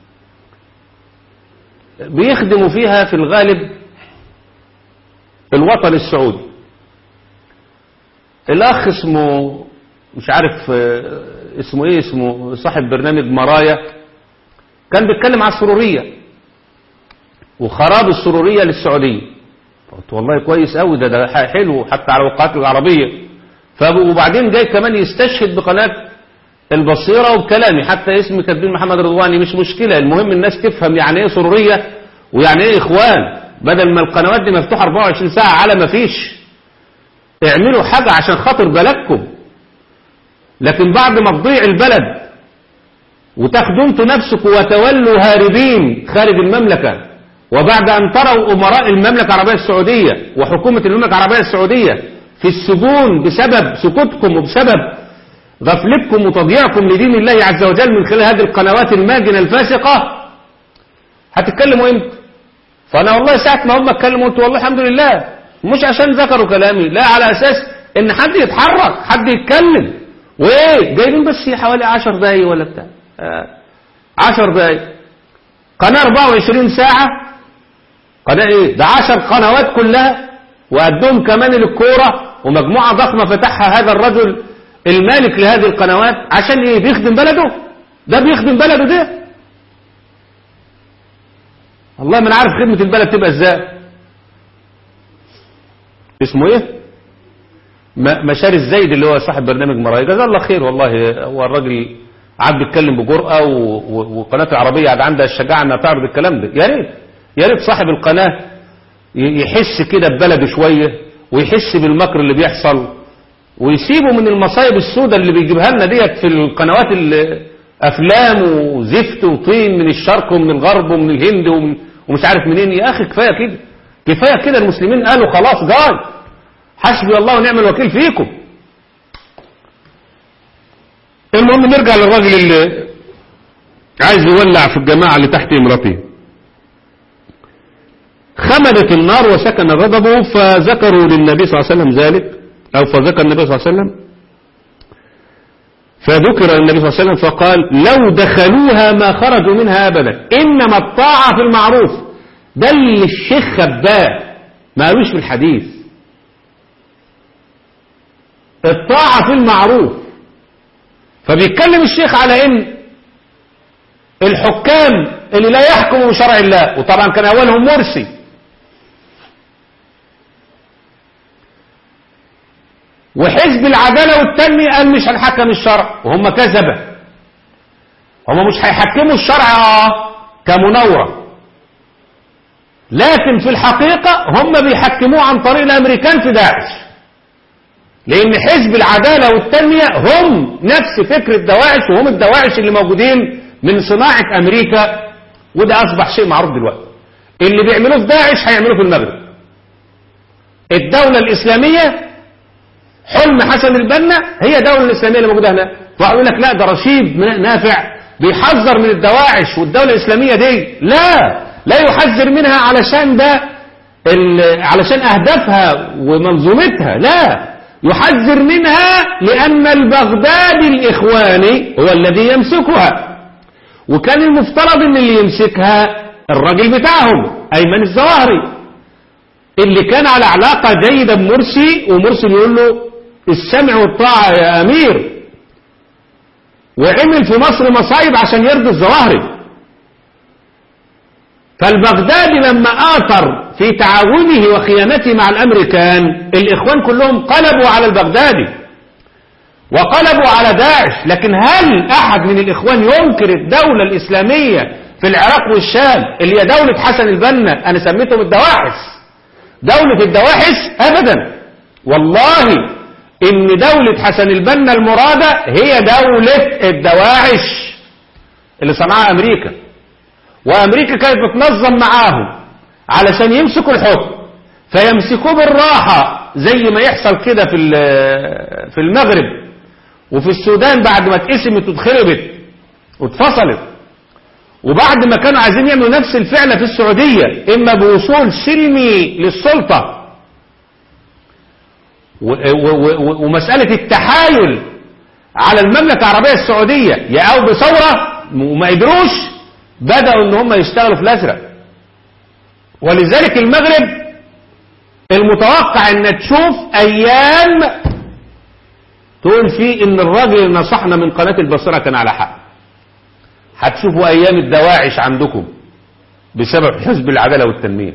بيخدموا فيها في الغالب الوطن السعودي الأخ اسمه مش عارف آه، اسمه ايه اسمه صاحب برنامج مرايا كان بيتكلم على السرورية وخراب السرورية للسعودية قلت والله كويس قوي ده ده حلو حتى على الوقعات العربية فب- وبعدين جاي كمان يستشهد بقناة البصيرة وبكلامي حتى اسمي كاتبين محمد رضواني مش مشكلة المهم الناس تفهم يعني ايه سرورية ويعني ايه اخوان بدل ما القنوات دي مفتوحة 24 ساعة على ما فيش اعملوا حاجة عشان خاطر بلدكم لكن بعد ما تضيع البلد وتاخدوا انتوا نفسكم وتولوا هاربين خارج المملكة وبعد أن تروا أمراء المملكة العربية السعودية وحكومة المملكة العربية السعودية في السجون بسبب سكوتكم وبسبب غفلتكم وتضييعكم لدين الله عز وجل من خلال هذه القنوات الماجنة الفاسقة هتتكلموا امتى فأنا والله ساعة ما هم اتكلموا قلت والله الحمد لله مش عشان ذكروا كلامي لا على أساس إن حد يتحرك حد يتكلم وإيه جايبين بس حوالي عشر دقايق ولا بتاع آه، عشر دقايق قناة 24 ساعة قناة ايه ده عشر قنوات كلها وقدهم كمان للكورة ومجموعة ضخمة فتحها هذا الرجل المالك لهذه القنوات عشان ايه بيخدم بلده ده بيخدم بلده ده والله ما انا عارف خدمة البلد تبقى ازاي اسمه ايه م- مشار الزايد اللي هو صاحب برنامج مرايا جزاه الله خير والله هو الراجل قعد بيتكلم بجرأة و- و- وقناة العربية قاعد عندها الشجاعة انها تعرض الكلام ده يا ريت يا ريت صاحب القناة ي- يحس كده ببلده شوية ويحس بالمكر اللي بيحصل ويسيبوا من المصايب السوداء اللي بيجيبها لنا ديت في القنوات ال- افلام وزفت وطين من الشرق ومن الغرب ومن الهند ومن ومش عارف منين يا اخي كفايه كده كفايه كده المسلمين قالوا خلاص جاي حسبي الله ونعم الوكيل فيكم المهم نرجع للراجل اللي عايز يولع في الجماعة اللي تحت امرته خمدت النار وسكن غضبه فذكروا للنبي صلى الله عليه وسلم ذلك أو فذكر النبي صلى الله عليه وسلم فذكر النبي صلى الله عليه وسلم فقال لو دخلوها ما خرجوا منها أبدا إنما الطاعة في المعروف ده اللي الشيخ خباه ما قالوش في الحديث الطاعة في المعروف فبيتكلم الشيخ على ان الحكام اللي لا يحكموا بشرع الله وطبعا كان اولهم مرسي وحزب العدالة والتنمية قال مش هنحكم الشرع وهم كذبة هم مش هيحكموا الشرع اه كمناورة لكن في الحقيقة هم بيحكموه عن طريق الامريكان في داعش لان حزب العدالة والتنمية هم نفس فكرة دواعش وهم الدواعش اللي موجودين من صناعة امريكا وده اصبح شيء معروف دلوقتي اللي بيعملوه في داعش هيعملوه في المغرب الدولة الاسلامية حلم حسن البنا هي الدولة الاسلامية اللي موجودة هنا فيقول لك لا ده رشيد نافع بيحذر من الدواعش والدولة الاسلامية دي لا لا يحذر منها علشان ده علشان اهدافها ومنظومتها لا يحذر منها لأن البغدادي الإخواني هو الذي يمسكها وكان المفترض أن اللي يمسكها الراجل بتاعهم أيمن الزواهري اللي كان على علاقة جيدة بمرسي ومرسي يقول له السمع والطاعة يا أمير وعمل في مصر مصايب عشان يرضي الزواهري فالبغدادي لما آثر في تعاونه وخيانته مع الأمريكان الإخوان كلهم قلبوا على البغدادي وقلبوا على داعش لكن هل أحد من الإخوان ينكر الدولة الإسلامية في العراق والشام اللي هي دولة حسن البنا أنا سميتهم الدواحس دولة الدواحس أبدا والله إن دولة حسن البنا المرادة هي دولة الدواعش اللي صنعها أمريكا وأمريكا كانت بتنظم معاهم علشان يمسكوا الحكم فيمسكوه بالراحة زي ما يحصل كده في في المغرب وفي السودان بعد ما اتقسمت واتخربت واتفصلت وبعد ما كانوا عايزين يعملوا نفس الفعل في السعودية إما بوصول سلمي للسلطة و- و- و- ومسألة التحايل على المملكة العربية السعودية يا أو بثورة وما قدروش بدأوا إن هم يشتغلوا في الأزرق ولذلك المغرب المتوقع إن تشوف أيام تقول فيه إن الراجل اللي نصحنا من قناة البصرة كان على حق هتشوفوا أيام الدواعش عندكم بسبب حزب العدالة والتنمية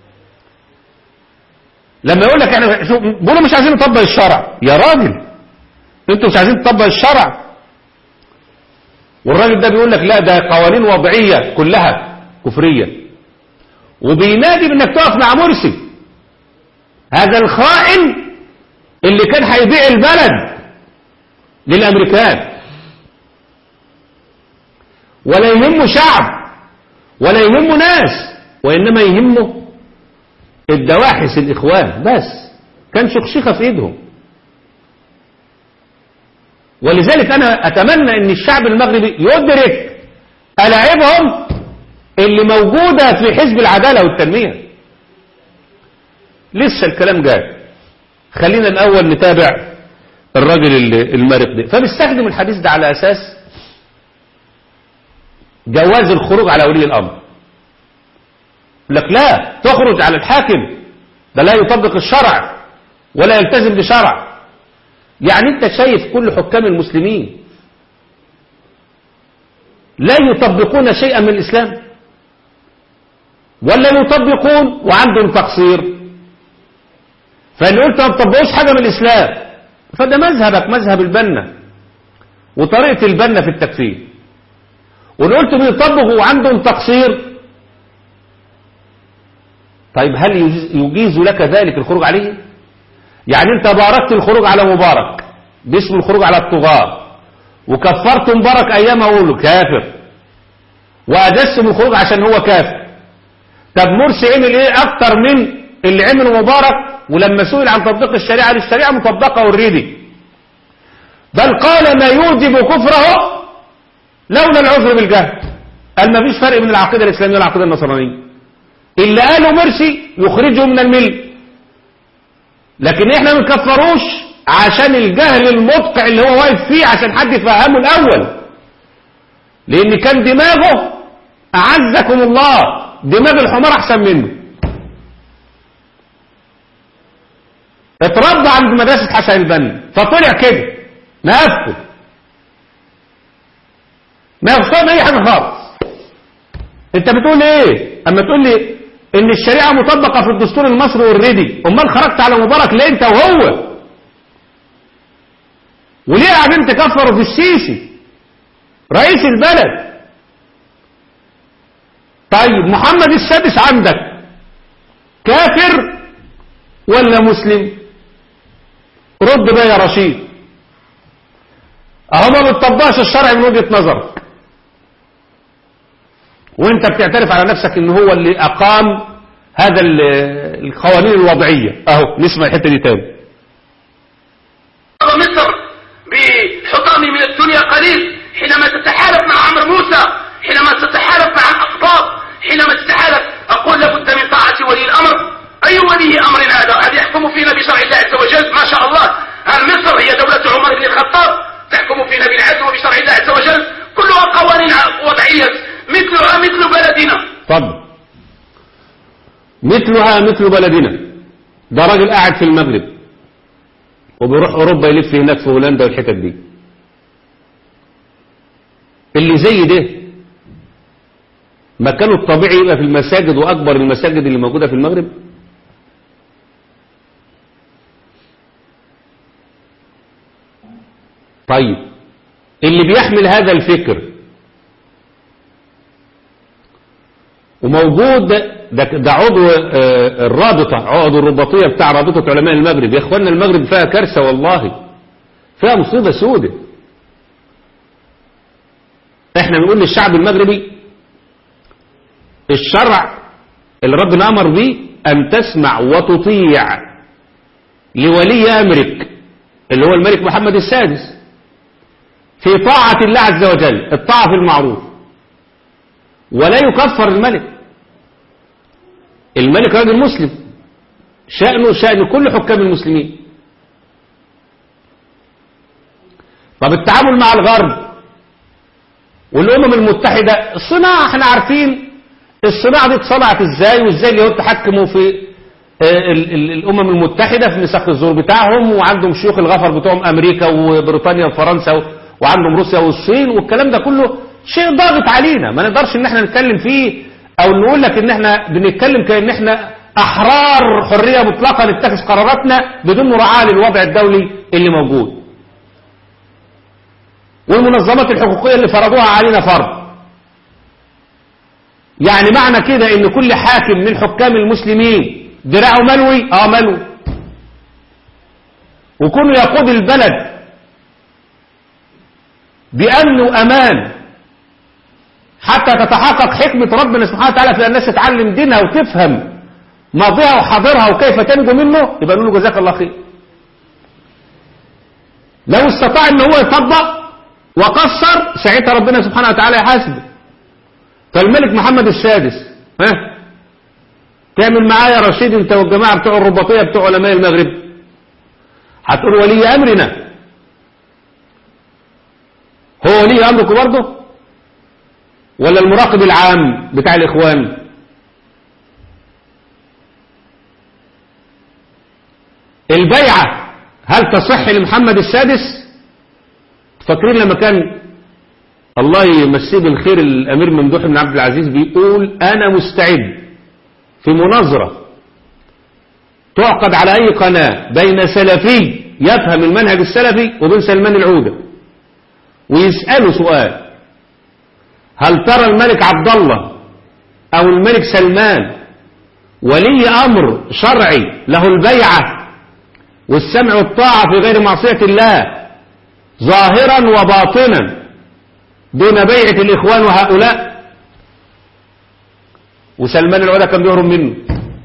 لما يقول لك يعني شوف بيقولوا مش عايزين نطبق الشرع يا راجل انتوا مش عايزين تطبق الشرع والراجل ده بيقول لك لا ده قوانين وضعية كلها كفرية وبينادي بانك تقف مع مرسي هذا الخائن اللي كان هيبيع البلد للامريكان ولا يهمه شعب ولا يهمه ناس وانما يهمه الدواحس الاخوان بس كان شخشخه في ايدهم ولذلك انا اتمنى ان الشعب المغربي يدرك الاعبهم اللي موجوده في حزب العداله والتنميه لسه الكلام جاي خلينا الاول نتابع الراجل ال- المارق ده فبيستخدم الحديث ده على اساس جواز الخروج على ولي الامر لك لا تخرج على الحاكم ده لا يطبق الشرع ولا يلتزم بشرع يعني انت شايف كل حكام المسلمين لا يطبقون شيئا من الاسلام ولا يطبقون وعندهم تقصير فان قلت ما تطبقوش حاجه من الاسلام فده مذهبك مذهب البنا وطريقه البنا في التكفير وان قلت بيطبقوا وعندهم تقصير طيب هل يجيز- يجيز لك ذلك الخروج عليه يعني انت باركت الخروج على مبارك باسم الخروج على الطغاة وكفرت مبارك ايام اقوله كافر واجزتم الخروج عشان هو كافر طب مرسي عمل ايه اكتر من اللي عمله مبارك ولما سئل عن تطبيق الشريعة الشريعة مطبقة اوريدي بل قال ما يوجب كفره لولا العذر بالجهل قال ما فيش فرق بين العقيدة الإسلامية والعقيدة النصرانية اللي قاله مرسي يخرجه من المل لكن احنا ما نكفروش عشان الجهل المدقع اللي هو واقف فيه عشان حد يفهمه الأول لأن كان دماغه أعزكم الله دماغ الحمار أحسن منه اتربى عند مدرسة حسن البنا فطلع كده نافه ما يخصهم اي حاجة خالص انت بتقول ايه اما تقول لي ان الشريعة مطبقة في الدستور المصري اوريدي امال خرجت على مبارك ليه انت وهو وليه قاعدين تكفروا في السيسي رئيس البلد طيب محمد السادس عندك كافر ولا مسلم رد بقى يا رشيد اهو ما بتطبقش الشرع من وجهة نظرك وانت بتعترف على نفسك ان هو اللي اقام هذا ال- القوانين الوضعية اهو نسمع الحتة دي تاني مصر بحطام من الدنيا قليل حينما تتحالف مع عمرو موسى حينما تتحالف مع الأقطاب حينما تتحالف أقول لابد من طاعة ولي الأمر أي ولي أمر هذا هل يحكم فينا بشرع الله عز وجل ما شاء الله هل مصر هي دولة عمر بن الخطاب تحكم فينا بالعدل وبشرع الله عز وجل كلها قوانين وضعية مثلها مثل بلدنا اتفضل مثلها مثل بلدنا ده راجل قاعد في المغرب وبيروح اوروبا يلف هناك في هولندا والحتت دي اللي زي ده مكانه الطبيعي يبقى في المساجد واكبر المساجد اللي موجوده في المغرب طيب اللي بيحمل هذا الفكر وموجود ده, ده عضو آه، الرابطة عضو الرباطية بتاع رابطة علماء المغرب يا اخوانا المغرب فيها كارثة والله فيها مصيبة سودة احنا بنقول للشعب المغربي الشرع اللي ربنا امر بيه ان تسمع وتطيع لولي امرك اللي هو الملك محمد السادس في طاعة الله عز وجل الطاعة في المعروف ولا يكفر الملك الملك راجل مسلم شأنه شأن كل حكام المسلمين طب التعامل مع الغرب والأمم المتحدة الصناعة احنا عارفين الصناعة دي اتصنعت ازاي وازاي اليهود تحكموا في آه، ال- ال- الأمم المتحدة في ميثاق الزور بتاعهم وعندهم شيوخ الغفر بتوعهم أمريكا وبريطانيا وفرنسا و- وعندهم روسيا والصين والكلام ده كله شيء ضاغط علينا ما نقدرش ان احنا نتكلم فيه او نقول لك ان احنا بنتكلم كأن احنا احرار حرية مطلقة نتخذ قراراتنا بدون مراعاة للوضع الدولي اللي موجود والمنظمات الحقوقية اللي فرضوها علينا فرض يعني معنى كده ان كل حاكم من حكام المسلمين دراعه ملوي اه ملوي وكونه يقود البلد بأمن وأمان حتى تتحقق حكمة ربنا سبحانه وتعالى في الناس تتعلم دينها وتفهم ماضيها وحاضرها وكيف تنجو منه يبقى نقول له جزاك الله خير لو استطاع ان هو يطبق وقصر ساعتها ربنا سبحانه وتعالى يحاسبه فالملك محمد السادس ها تعمل معاه يا رشيد انت والجماعه بتوع الرباطيه بتوع علماء المغرب هتقول ولي امرنا هو ولي امركم برضه ولا المراقب العام بتاع الاخوان البيعه هل تصح لمحمد السادس فاكرين لما كان الله يمسيه بالخير الامير ممدوح بن عبد العزيز بيقول انا مستعد في مناظره تعقد على اي قناه بين سلفي يفهم المنهج السلفي وبين سلمان العوده ويساله سؤال هل ترى الملك عبد الله او الملك سلمان ولي امر شرعي له البيعه والسمع والطاعه في غير معصيه الله ظاهرا وباطنا دون بيعة الإخوان وهؤلاء وسلمان العلا كان بيهرب منه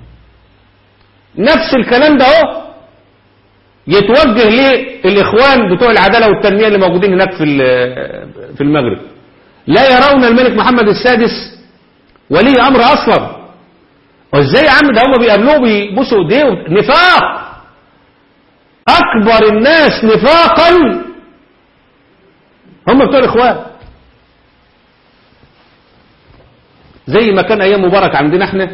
نفس الكلام ده اهو يتوجه للإخوان بتوع العدالة والتنمية اللي موجودين هناك في في المغرب لا يرون الملك محمد السادس ولي أمر أصلا وازاي يا عم ده هم بيقابلوه بيبوسوا ايديه نفاق أكبر الناس نفاقا هم بتوع الإخوان زي ما كان أيام مبارك عندنا احنا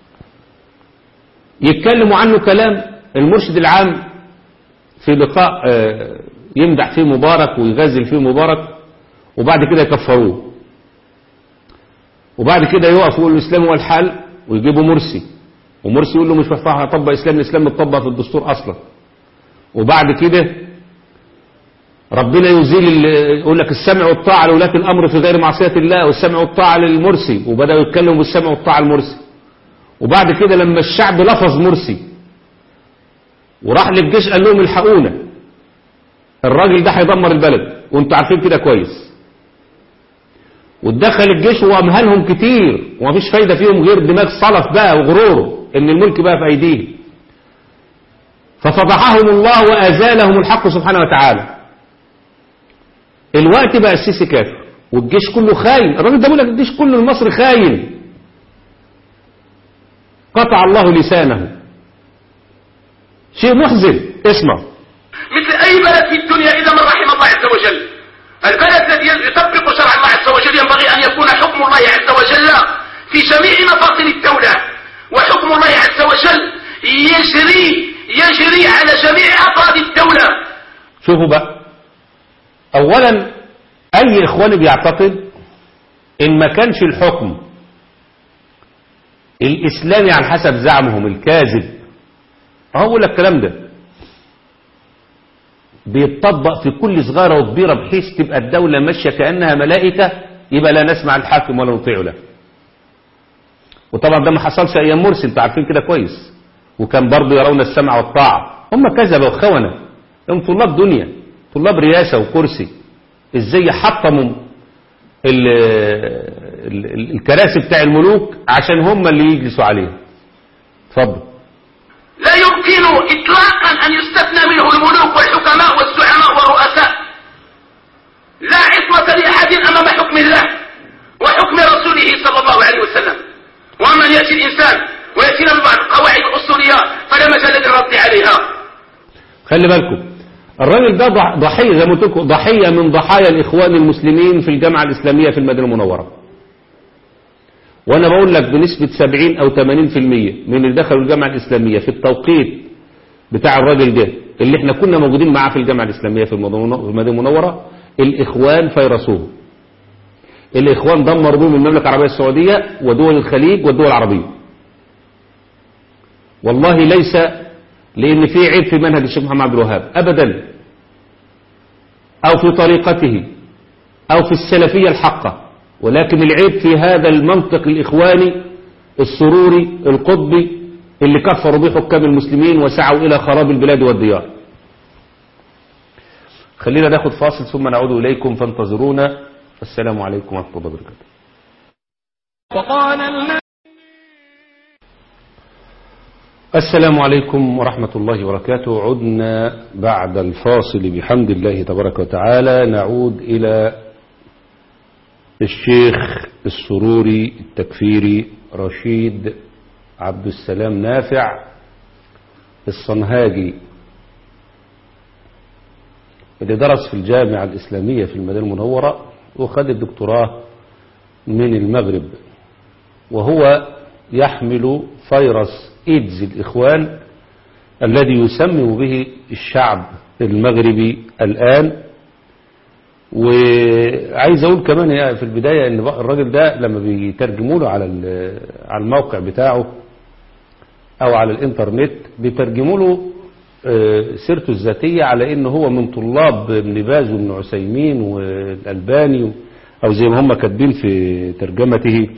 يتكلموا عنه كلام المرشد العام في لقاء آه، يمدح فيه مبارك ويغزل فيه مبارك وبعد كده يكفروه وبعد كده يقف يقول الإسلام هو الحل ويجيبوا مرسي ومرسي يقول له مش هينفع اطبق اسلام الاسلام متطبق في الدستور اصلا وبعد كده ربنا يزيل ال- يقول لك السمع والطاعة لولاة الأمر في غير معصية الله والسمع والطاعة للمرسي وبدأوا يتكلموا بالسمع والطاعة المرسي وبعد كده لما الشعب لفظ مرسي وراح للجيش قال لهم الحقونا الراجل ده هيدمر البلد وانتوا عارفين كده كويس واتدخل الجيش وامهلهم كتير ومفيش فايدة فيهم غير دماغ صلف بقى وغرور ان الملك بقى في ايديهم ففضحهم الله وازالهم الحق سبحانه وتعالى الوقت بقى السيسي كافر والجيش كله خاين الراجل ده بيقول لك الجيش كله المصري خاين قطع الله لسانه شيء محزن اسمع مثل أي بلد في الدنيا إذا من رحم الله عز وجل البلد الذي يطبق شرع الله عز وجل ينبغي أن يكون حكم الله عز وجل في جميع مفاصل الدولة وحكم الله عز وجل يجري يجري على جميع أفراد الدولة شوفوا بقى اولا اي اخواني بيعتقد ان ما كانش الحكم الاسلامي على حسب زعمهم الكاذب اهو بقول لك الكلام ده بيتطبق في كل صغيره وكبيره بحيث تبقى الدوله ماشيه كانها ملائكه يبقى لا نسمع الحاكم ولا نطيع له وطبعا ده ما حصلش ايام مرسي انتوا عارفين كده كويس وكان برضه يرون السمع والطاعه هم كذبه وخونه هم طلاب دنيا طلاب رياسه وكرسي ازاي يحطموا ال- ال- ال- الكراسي بتاع الملوك عشان هم اللي يجلسوا عليها اتفضل لا يمكن إطلاقا أن يستثنى منه الملوك والحكماء والزعماء والرؤساء لا عصمة لأحد أمام حكم الله وحكم رسوله صلى عليها خلي بالكم الراجل ده ضح- ضحية زي ما قلت لكم ضحية من ضحايا الإخوان المسلمين في الجامعة الإسلامية في المدينة المنورة وأنا بقول لك بنسبة 70 أو 80% من اللي دخلوا الجامعة الإسلامية في التوقيت بتاع الراجل ده اللي احنا كنا موجودين معاه في الجامعة الإسلامية في المدينة في المدينة المنورة الإخوان فيرسوه الإخوان دمروا بهم المملكة العربية السعودية ودول الخليج والدول العربية والله ليس لأن في عيب في منهج الشيخ محمد عبد الوهاب أبدا أو في طريقته أو في السلفية الحقة ولكن العيب في هذا المنطق الإخواني السروري القطبي اللي كفروا به حكام المسلمين وسعوا إلى خراب البلاد والديار خلينا ناخد فاصل ثم نعود إليكم فانتظرونا السلام عليكم ورحمة الله وبركاته وقال الذي السلام عليكم ورحمة الله وبركاته عدنا بعد الفاصل بحمد الله تبارك وتعالى نعود إلى الشيخ السروري التكفيري رشيد عبد السلام نافع الصنهاجي اللي درس في الجامعة الإسلامية في المدينة المنورة وخد الدكتوراه من المغرب وهو يحمل فيروس إيدز الإخوان الذي يسمم به الشعب المغربي الآن وعايز أقول كمان يعني في البداية أن بقى الراجل ده لما بيترجموا له على ال- على الموقع بتاعه أو على الإنترنت بيترجموا له آه، سيرته الذاتية على أنه هو من طلاب ابن باز وابن عثيمين والألباني أو زي ما هم كاتبين في ترجمته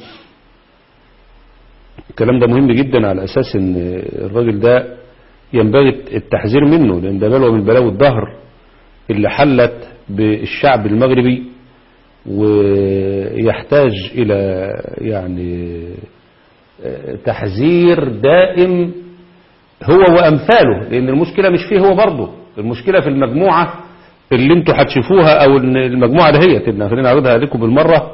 الكلام ده مهم جدا على أساس أن الراجل ده ينبغي التحذير منه لأن ده بلوى من بلاوي الظهر اللي حلت بالشعب المغربي ويحتاج إلى يعني تحذير دائم هو وأمثاله لأن المشكلة مش فيه هو برضه المشكلة في المجموعة اللي انتوا هتشوفوها أو إن المجموعة دهيت إن خلينا نعرضها عليكم بالمرة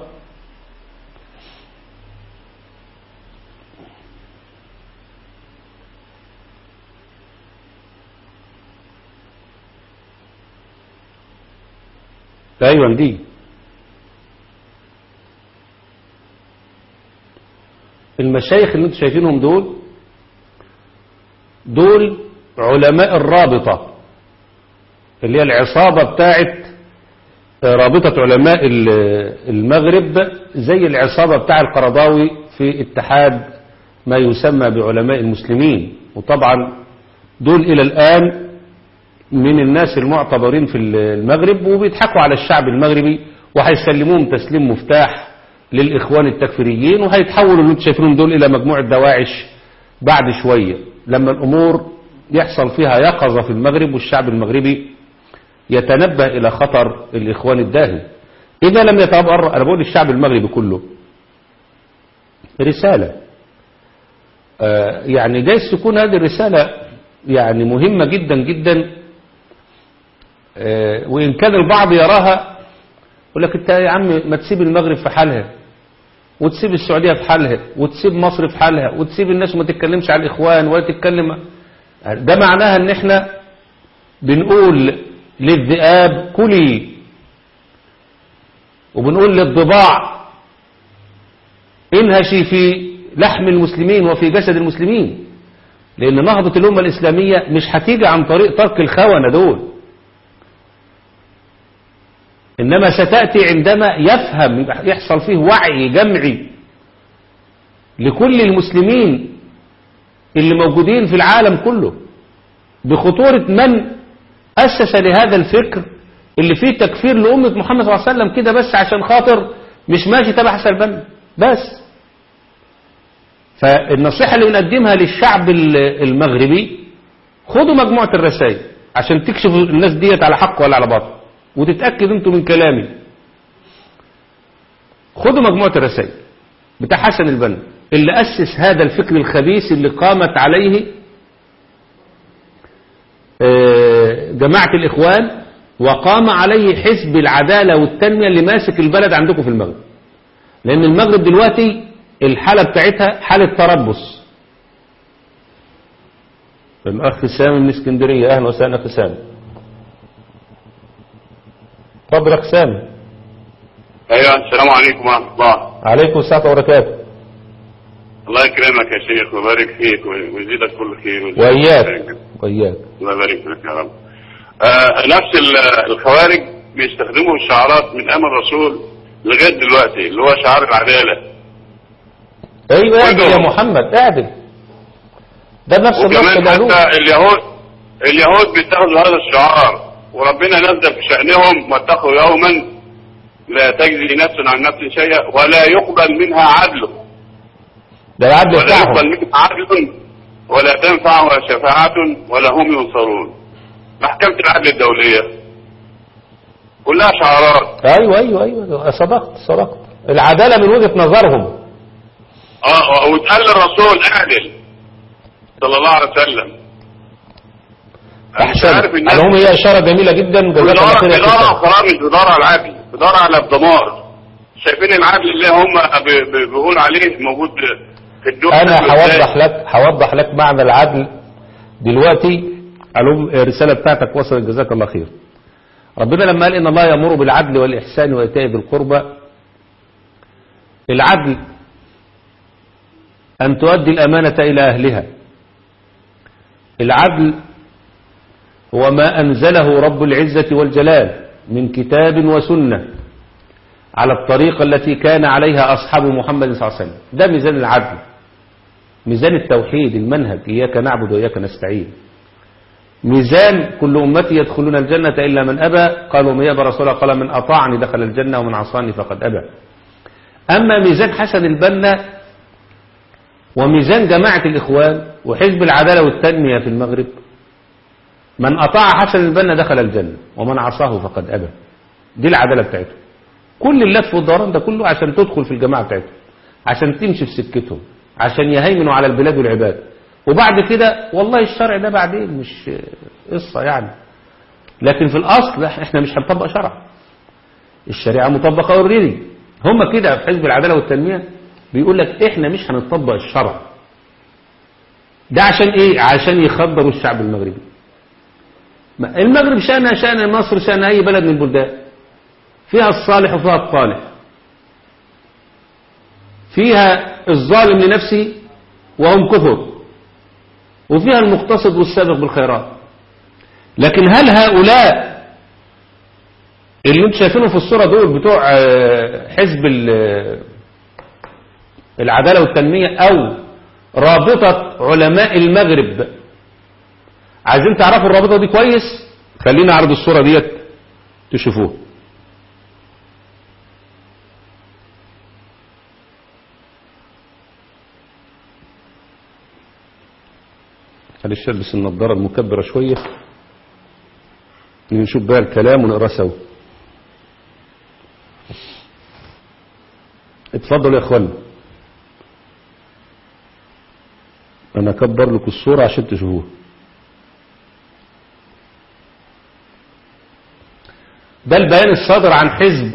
ايوه دي المشايخ اللي انتم شايفينهم دول دول علماء الرابطة اللي هي العصابة بتاعت رابطة علماء ال- المغرب زي العصابة بتاع القرضاوي في اتحاد ما يسمى بعلماء المسلمين وطبعا دول إلى الآن من الناس المعتبرين في المغرب وبيضحكوا على الشعب المغربي وهيسلموهم تسليم مفتاح للإخوان التكفيريين وهيتحولوا اللي انتم شايفينهم دول إلى مجموعة دواعش بعد شوية لما الأمور يحصل فيها يقظة في المغرب والشعب المغربي يتنبه إلى خطر الإخوان الداهي إذا لم يتبرأ أنا بقول للشعب المغربي كله رسالة آه يعني جايز تكون هذه الرسالة يعني مهمة جدا جدا آه وإن كان البعض يراها يقول لك انت يا عم ما تسيب المغرب في حالها وتسيب السعودية في حالها وتسيب مصر في حالها وتسيب الناس وما تتكلمش على الإخوان ولا تتكلم ده معناها ان احنا بنقول للذئاب كلي وبنقول للضباع انهشي في لحم المسلمين وفي جسد المسلمين لأن نهضة الأمة الإسلامية مش هتيجي عن طريق ترك الخونة دول إنما ستأتي عندما يفهم يحصل فيه وعي جمعي لكل المسلمين اللي موجودين في العالم كله بخطورة من أسس لهذا الفكر اللي فيه تكفير لأمة محمد صلى الله عليه وسلم كده بس عشان خاطر مش ماشي تبع حسن البنا بس فالنصيحة اللي بنقدمها للشعب المغربي خدوا مجموعة الرسائل عشان تكشفوا الناس ديت على حق ولا على باطل وتتأكد انتوا من كلامي خدوا مجموعة الرسائل بتاع حسن البنا اللي أسس هذا الفكر الخبيث اللي قامت عليه جماعة الإخوان وقام عليه حزب العدالة والتنمية اللي ماسك البلد عندكم في المغرب لأن المغرب دلوقتي الحالة بتاعتها حالة تربص الأخ سامي من اسكندرية أهلا وسهلا أخي سامي اتفضل أخ سامي ايوه السلام عليكم ورحمه الله عليكم السلام وبركاته الله يكرمك يا شيخ ويبارك فيك ويزيدك كل خير ويزيدك وإياك خير. وإياك الله يبارك فيك يا رب آه نفس ال- الخوارج بيستخدموا الشعارات من ايام الرسول لغايه دلوقتي اللي هو شعار العداله أيوة اعدل يا كلهم. محمد اعدل ده نفس النص وكمان اللي قالوه حتى اليهود اليهود بيتخذوا هذا الشعار وربنا نزل في شأنهم واتقوا يوما لا تجزي نفس عن نفس شيئا ولا يقبل منها عدل ده العدل ولا بتاعهم يقبل منها عدل ولا تنفعها شفاعة ولا هم ينصرون محكمة العدل الدولية كلها شعارات ايوه ايوه ايوه صدقت صدقت العداله من وجهه نظرهم اه واتقال للرسول اعدل صلى الله عليه وسلم أنا مش احسن عارف الناس على هم هي اشاره جميله جدا جزاك الله إدارة خير يا إدارة أخي. أخرى مش إدارة على العدل إدارة على الدمار شايفين العدل اللي هم ب- ب- بيقول عليه موجود في الدول انا إزاي؟ هوضح لك هوضح لك معنى العدل دلوقتي علوم الرساله بتاعتك وصلت جزاك الله خير ربنا لما قال ان الله يامر بالعدل والاحسان وايتاء ذي القربى العدل ان تؤدي الامانه الى اهلها العدل هو ما انزله رب العزه والجلال من كتاب وسنه على الطريقه التي كان عليها اصحاب محمد صلى الله عليه وسلم ده ميزان العدل ميزان التوحيد المنهج إياك نعبد وإياك نستعين ميزان كل أمتي يدخلون الجنة إلا من أبى قالوا من يأبى رسوله قال من أطاعني دخل الجنة ومن عصاني فقد أبى أما ميزان حسن البنا وميزان جماعة الإخوان وحزب العدالة والتنمية في المغرب من أطاع حسن البنا دخل الجنة ومن عصاه فقد أبى دي العدالة بتاعته كل اللف والدوران ده كله عشان تدخل في الجماعة بتاعتهم عشان تمشي في سكتهم عشان يهيمنوا على البلاد والعباد وبعد كده والله الشرع ده بعدين مش قصة يعني لكن في الأصل احنا مش هنطبق شرع الشريعة مطبقة اوريدي هم كده في حزب العدالة والتنمية بيقول لك احنا مش هنطبق الشرع ده عشان ايه عشان يخبروا الشعب المغربي ما- المغرب شأنها شأن مصر شأن اي بلد من البلدان فيها الصالح وفيها الطالح فيها الظالم لنفسه وهم كفر وفيها المقتصد والسابق بالخيرات لكن هل هؤلاء اللي انتم شايفينه في الصورة دول بتوع آه، حزب ال- العدالة والتنمية او رابطة علماء المغرب عايزين تعرفوا الرابطة دي كويس خلينا اعرض الصورة ديت تشوفوها معلش البس النضاره المكبره شويه نشوف بقى الكلام ونقراه سوا اتفضلوا يا اخوانا انا اكبر لكم الصوره عشان تشوفوها ده البيان الصادر عن حزب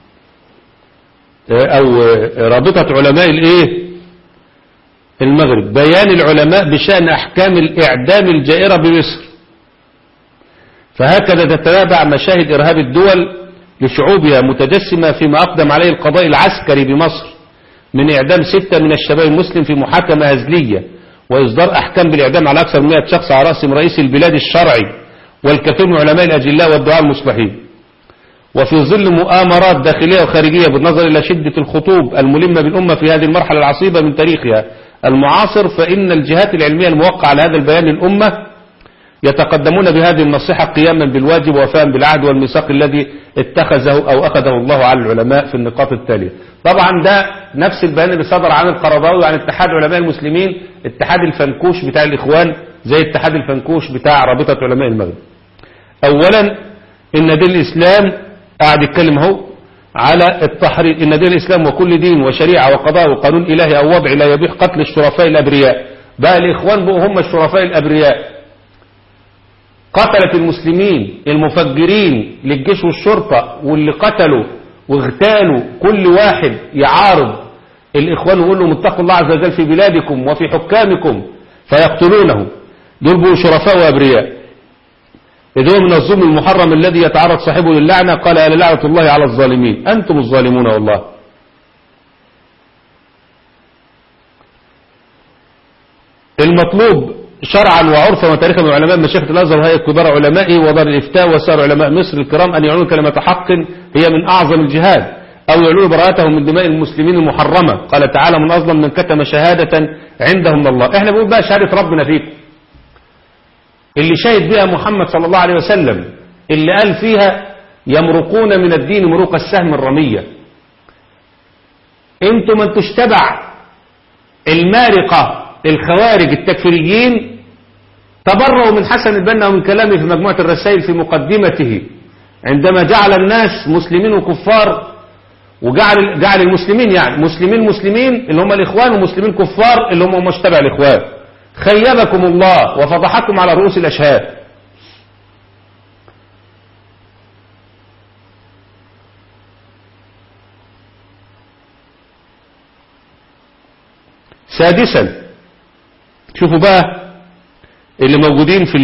آه، او آه، رابطه علماء الايه المغرب بيان العلماء بشأن أحكام الإعدام الجائرة بمصر فهكذا تتابع مشاهد إرهاب الدول لشعوبها متجسمة فيما أقدم عليه القضاء العسكري بمصر من إعدام ستة من الشباب المسلم في محاكمة هزلية وإصدار أحكام بالإعدام على أكثر من 100 شخص على رأسهم رئيس البلاد الشرعي والكثير من علماء الأجلاء والدعاء المصلحين وفي ظل مؤامرات داخلية وخارجية بالنظر إلى شدة الخطوب الملمة بالأمة في هذه المرحلة العصيبة من تاريخها المعاصر فإن الجهات العلمية الموقعة على هذا البيان للأمة يتقدمون بهذه النصيحة قياما بالواجب ووفاء بالعهد والميثاق الذي اتخذه أو أخذه الله على العلماء في النقاط التالية طبعا ده نفس البيان اللي صدر عن القرضاوي وعن اتحاد علماء المسلمين اتحاد الفنكوش بتاع الإخوان زي اتحاد الفنكوش بتاع رابطة علماء المغرب أولا إن دين الإسلام قاعد يتكلم اهو على التحرير إن دين الإسلام وكل دين وشريعة وقضاء وقانون إلهي أو وضع لا يبيح قتل الشرفاء الأبرياء بقى الإخوان بقوا هم الشرفاء الأبرياء قتلت المسلمين المفجرين للجيش والشرطة واللي قتلوا واغتالوا كل واحد يعارض الإخوان ويقول لهم اتقوا الله عز وجل في بلادكم وفي حكامكم فيقتلونه دول بقوا شرفاء وأبرياء إذ هو من الظلم المحرم الذي يتعرض صاحبه للعنة قال ألا لعنة الله على الظالمين أنتم الظالمون والله المطلوب شرعا وعرفا وتاريخا من علماء مشايخ الازهر وهيئه كبار علمائه ودار الافتاء وسائر علماء مصر الكرام ان يعلنوا كلمه حق هي من اعظم الجهاد او يعلنوا براءتهم من دماء المسلمين المحرمه قال تعالى من اظلم من كتم شهاده عنده من الله احنا بنقول بقى شهاده ربنا فيكم اللي شهد بها محمد صلى الله عليه وسلم اللي قال فيها يمرقون من الدين مروق السهم الرميه انتم من تشتبع المارقه الخوارج التكفيريين تبرؤوا من حسن البنا ومن كلامه في مجموعة الرسائل في مقدمته عندما جعل الناس مسلمين وكفار وجعل جعل المسلمين يعني مسلمين مسلمين اللي هم الإخوان ومسلمين كفار اللي هم مش تبع الإخوان خيبكم الله وفضحكم على رؤوس الأشهاد سادسا شوفوا بقى اللي موجودين في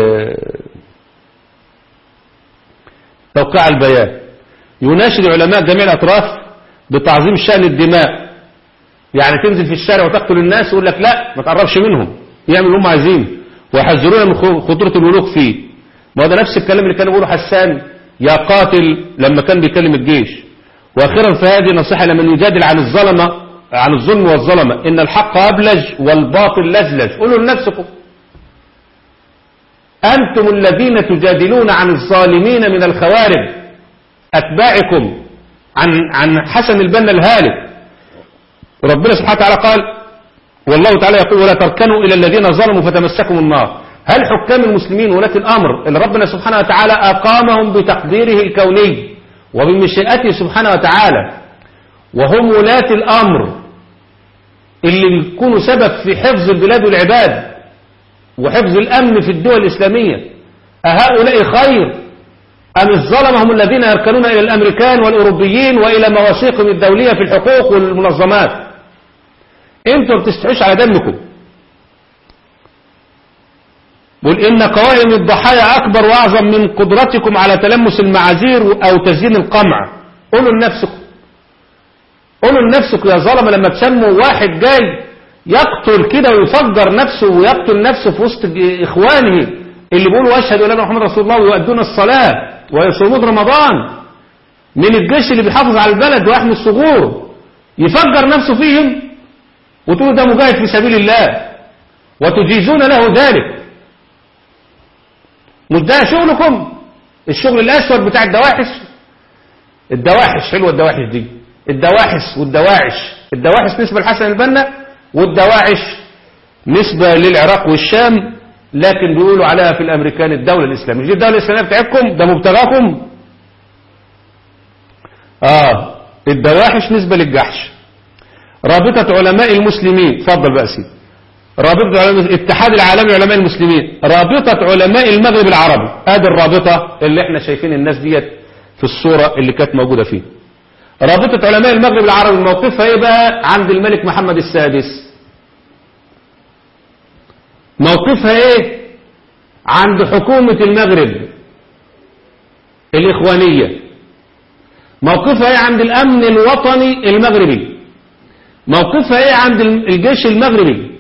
توقيع البيان يناشد علماء جميع الأطراف بتعظيم شأن الدماء يعني تنزل في الشارع وتقتل الناس يقول لك لا ما تقربش منهم يعمل اللي هم عايزينه ويحذرون من خطورة الملوك فيه ما هو ده نفس الكلام اللي كان يقوله حسان يا قاتل لما كان بيكلم الجيش واخيرا في هذه نصيحة لمن يجادل عن الظلمة عن الظلم والظلمة إن الحق أبلج والباطل لجلج قولوا لنفسكم أنتم الذين تجادلون عن الظالمين من الخوارج أتباعكم عن عن حسن البنا الهالك ربنا سبحانه وتعالى قال والله تعالى يقول ولا تركنوا إلى الذين ظلموا فتمسكم النار هل حكام المسلمين ولاة الأمر اللي ربنا سبحانه وتعالى أقامهم بتقديره الكوني وبمشيئته سبحانه وتعالى وهم ولاة الأمر اللي بيكونوا سبب في حفظ البلاد والعباد وحفظ الأمن في الدول الإسلامية أهؤلاء خير أم الظلمة هم الذين يركنون إلى الأمريكان والأوروبيين وإلى مواثيقهم الدولية في الحقوق والمنظمات انتوا بتستعيش على دمكم قل إن قوائم الضحايا أكبر وأعظم من قدرتكم على تلمس المعاذير أو تزيين القمع قولوا لنفسكم قولوا لنفسكم يا ظلمة لما تسموا واحد جاي يقتل كده ويفجر نفسه ويقتل نفسه في وسط إخوانه اللي بيقولوا أشهد أن محمد رسول الله ويؤدون الصلاة ويصومون رمضان من الجيش اللي بيحافظ على البلد ويحمي الثغور يفجر نفسه فيهم وتقول ده مجاهد في سبيل الله وتجيزون له ذلك مش ده شغلكم الشغل الأسود بتاع الدواحش الدواحش حلوة الدواحش دي الدواحش والدواعش الدواحش نسبة لحسن البنا والدواعش نسبة للعراق والشام لكن بيقولوا عليها في الأمريكان الدولة الإسلامية دي الدولة الإسلامية بتاعتكم ده مبتغاكم آه الدواحش نسبة للجحش رابطة علماء المسلمين اتفضل بقى سيدي رابطة علماء الاتحاد العالمي لعلماء المسلمين رابطة علماء المغرب العربي ادي الرابطة اللي احنا شايفين الناس ديت في الصورة اللي كانت موجودة فيه رابطة علماء المغرب العربي موقفها ايه بقى عند الملك محمد السادس موقفها ايه عند حكومة المغرب الإخوانية موقفها ايه عند الأمن الوطني المغربي موقفها ايه عند الجيش المغربي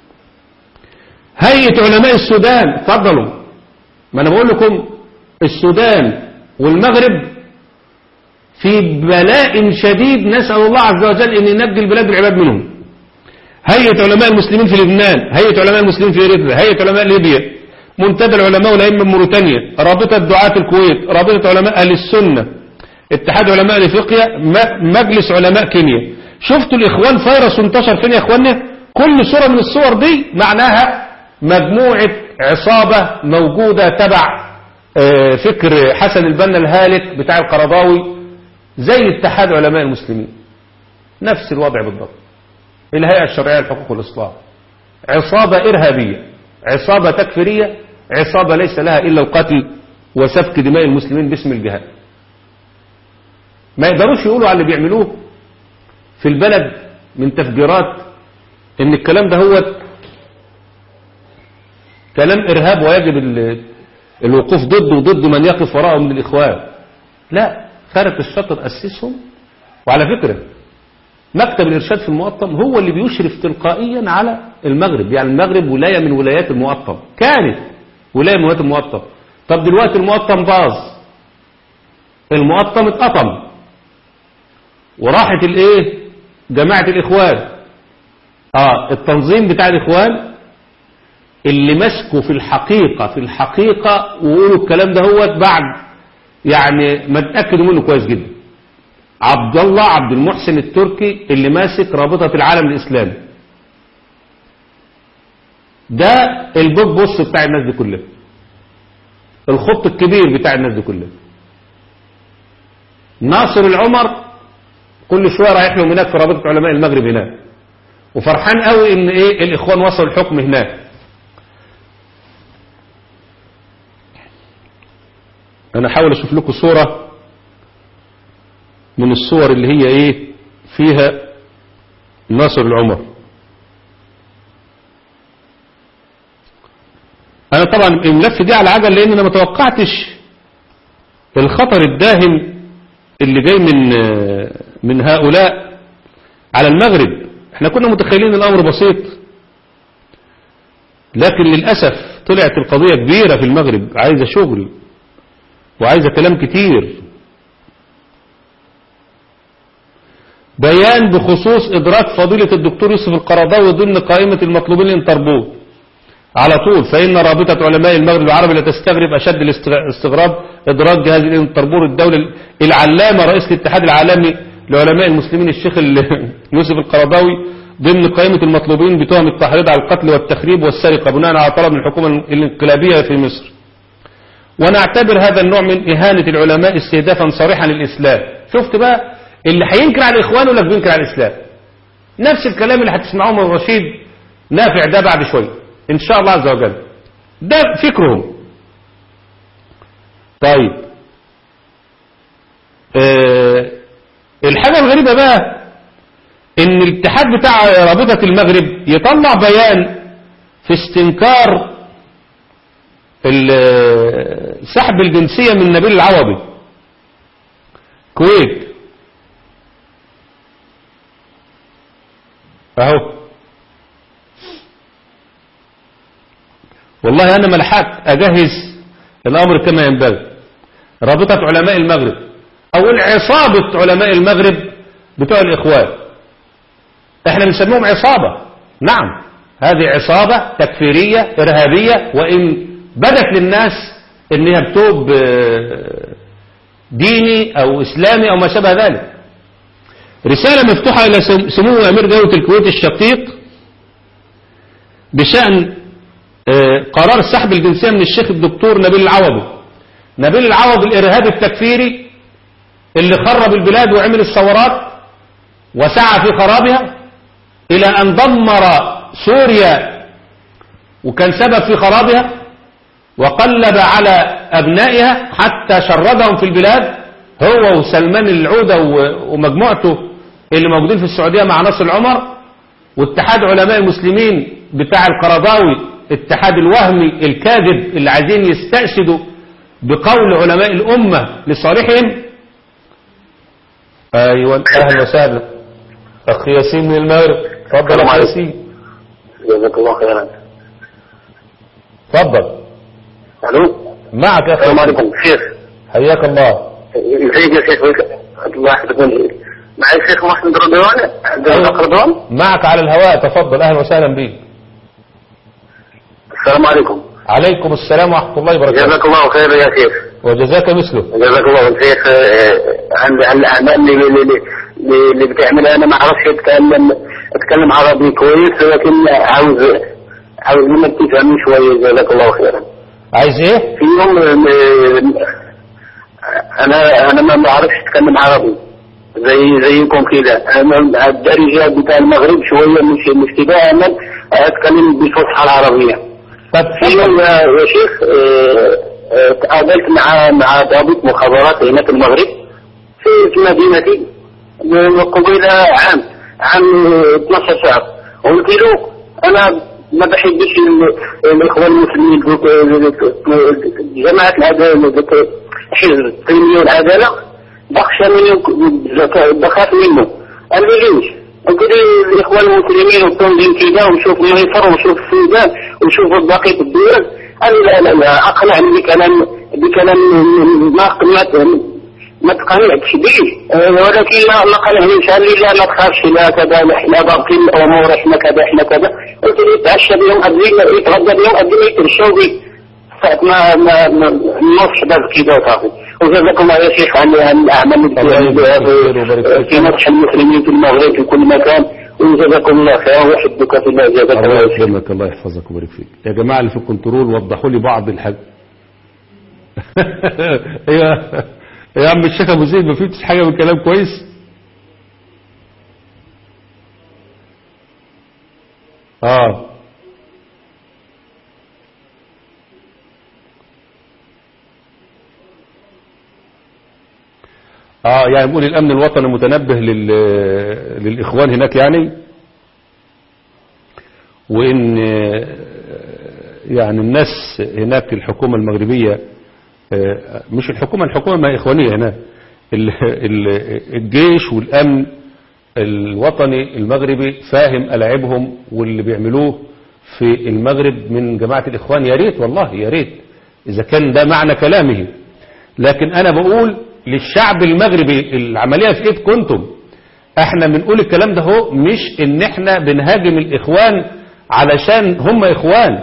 هيئة علماء السودان اتفضلوا ما انا بقول لكم السودان والمغرب في بلاء شديد نسأل الله عز وجل ان ينجي البلاد والعباد منهم هيئة علماء المسلمين في لبنان هيئة علماء المسلمين في اريتريا هيئة علماء ليبيا منتدى العلماء والأئمة موريتانيا رابطة دعاة الكويت رابطة علماء أهل السنة اتحاد علماء افريقيا مجلس علماء كينيا شفتوا الإخوان فيروس انتشر فين يا إخواننا كل صورة من الصور دي معناها مجموعة عصابة موجودة تبع فكر حسن البنا الهالك بتاع القرضاوي زي اتحاد علماء المسلمين نفس الوضع بالضبط الهيئة الشرعية للحقوق والإصلاح عصابة إرهابية عصابة تكفيرية عصابة ليس لها إلا القتل وسفك دماء المسلمين باسم الجهاد ما يقدروش يقولوا على اللي بيعملوه في البلد من تفجيرات ان الكلام ده هو كلام إرهاب ويجب ال- الوقوف ضده وضد من يقف وراءه من الإخوان لا خالد الشاطر أسسهم وعلى فكرة مكتب الإرشاد في المقطم هو اللي بيشرف تلقائيا على المغرب يعني المغرب ولاية من ولايات المقطم كانت ولاية من ولايات المقطم طب دلوقتي المقطم باظ المقطم اتقطم وراحت الايه جماعة الإخوان اه التنظيم بتاع الإخوان اللي مسكوا في الحقيقة في الحقيقة وقولوا الكلام ده هو بعد يعني ما تأكدوا منه كويس جدا عبد الله عبد المحسن التركي اللي ماسك رابطة العالم الإسلامي ده البوك بوس بتاع الناس دي كلها الخط الكبير بتاع الناس دي كلها ناصر العمر كل شوية رايح لهم هناك في رابطة علماء المغرب هناك وفرحان قوي ان ايه الاخوان وصلوا الحكم هناك انا احاول اشوف لكم صورة من الصور اللي هي ايه فيها ناصر العمر انا طبعا الملف دي على عجل لان انا ما توقعتش الخطر الداهم اللي جاي من من هؤلاء على المغرب احنا كنا متخيلين الامر بسيط لكن للأسف طلعت القضية كبيرة في المغرب عايزة شغل وعايزة كلام كتير بيان بخصوص إدراك فضيلة الدكتور يوسف القرضاوي ضمن قائمة المطلوبين للانتربول على طول فإن رابطة علماء المغرب العربي لا تستغرب أشد الاستغراب إدراك جهاز الانتربول الدولي العلامة رئيس الاتحاد العالمي لعلماء المسلمين الشيخ يوسف القرضاوي ضمن قائمة المطلوبين بتهم التحريض على القتل والتخريب والسرقة بناء على طلب من الحكومة الانقلابية في مصر ونعتبر هذا النوع من إهانة العلماء استهدافا صريحا للإسلام شفت بقى اللي هينكر على الإخوان ولا بينكر على الإسلام نفس الكلام اللي هتسمعوه من رشيد نافع ده بعد شوية إن شاء الله عز وجل ده فكرهم طيب آه الحاجة الغريبة بقى ان الاتحاد بتاع رابطة المغرب يطلع بيان في استنكار سحب الجنسية من نبيل العوضي كويت اهو والله انا ملحقت اجهز الامر كما ينبغي رابطة علماء المغرب او عصابة علماء المغرب بتوع الاخوان احنا بنسميهم عصابة نعم هذه عصابة تكفيرية ارهابية وان بدت للناس انها بتوب ديني او اسلامي او ما شابه ذلك رسالة مفتوحة الى سمو امير دولة الكويت الشقيق بشأن قرار سحب الجنسية من الشيخ الدكتور نبيل العوضي نبيل العوضي الارهابي التكفيري اللي خرب البلاد وعمل الثورات وسعى في خرابها إلى أن دمر سوريا وكان سبب في خرابها وقلب على أبنائها حتى شردهم في البلاد هو وسلمان العودة ومجموعته اللي موجودين في السعودية مع نصر العمر واتحاد علماء المسلمين بتاع القرضاوي اتحاد الوهمي الكاذب اللي عايزين يستأسدوا بقول علماء الأمة لصالحهم أيوة أهلا وسهلا أخ ياسين من المغرب تفضل أخ ياسين جزاك الله خيرا تفضل الو معك يا السلام أخي عليكم شيخ حياك الله ازيك يا شيخ الله يحفظك معي الشيخ محمد رضوان عبد الرزاق رضوان معك على الهواء تفضل أهلا وسهلا بك السلام عليكم عليكم السلام ورحمة الله وبركاته جزاك الله خيرا يا شيخ وجزاك مثله جزاك الله الشيخ عن عن الاعمال اللي, اللي, اللي, اللي بتعملها انا ما اعرفش اتكلم اتكلم عربي كويس لكن عاوز عاوز منك تفهمني شويه جزاك الله خيرا عايز ايه في يوم م- انا انا ما بعرفش اتكلم عربي زي زيكم كده انا الدرجه بتاع المغرب شويه مش مش كده انا اتكلم بالفصحى العربيه طب في يوم يا يا شيخ آه، آه، تقابلت مع مع ضابط مخابرات هنا في المغرب في في مدينتي من قبيل عام عام 12 شهر قلت له انا ما بحبش ال- الاخوان المسلمين دوك جماعه العداله دوك حزب التنميه والعداله بخشى منه بخاف منه قال لي ليش؟ قلت لي الاخوان المسلمين والتنظيم كذا ونشوف مصر ونشوف السودان ونشوف بقيه الدول قال لي لا لا لا اقنعني بكلام بكلام ما ما ما تقنعتش به آه، ولكن ما ما قنعنيش قال لي لا ما تخافش لا كذا احنا باقي الامور احنا كذا احنا كذا قلت له يتعشى بهم قبل يتغدى بهم قبل ما يتمشوا بي ساعة ما ما ما النص بس كذا وصافي وجزاكم الله يا شيخ عن عن الاعمال الله يجزاك خير ويبارك في فيك. في نصح المسلمين في المغرب في كل مكان وجزاكم الله خير واحبك في الله جزاك الله الله يا شيخ يكرمك الله يحفظك ويبارك فيك يا جماعة اللي في الكنترول وضحوا لي بعض الحاجة يا يا عم الشيخ ابو زيد ما فهمتش حاجة من الكلام كويس اه اه يعني بيقول الامن الوطني متنبه لل... للاخوان هناك يعني وان آه، يعني الناس هناك الحكومة المغربية آه، مش الحكومة الحكومة ما إخوانية هنا ال- ال- الجيش والأمن الوطني المغربي فاهم ألعبهم واللي بيعملوه في المغرب من جماعة الإخوان يا ريت والله يا ريت إذا كان ده معنى كلامه لكن أنا بقول للشعب المغربي العملية في إيد كنتم احنا بنقول الكلام ده هو مش ان احنا بنهاجم الاخوان علشان هم اخوان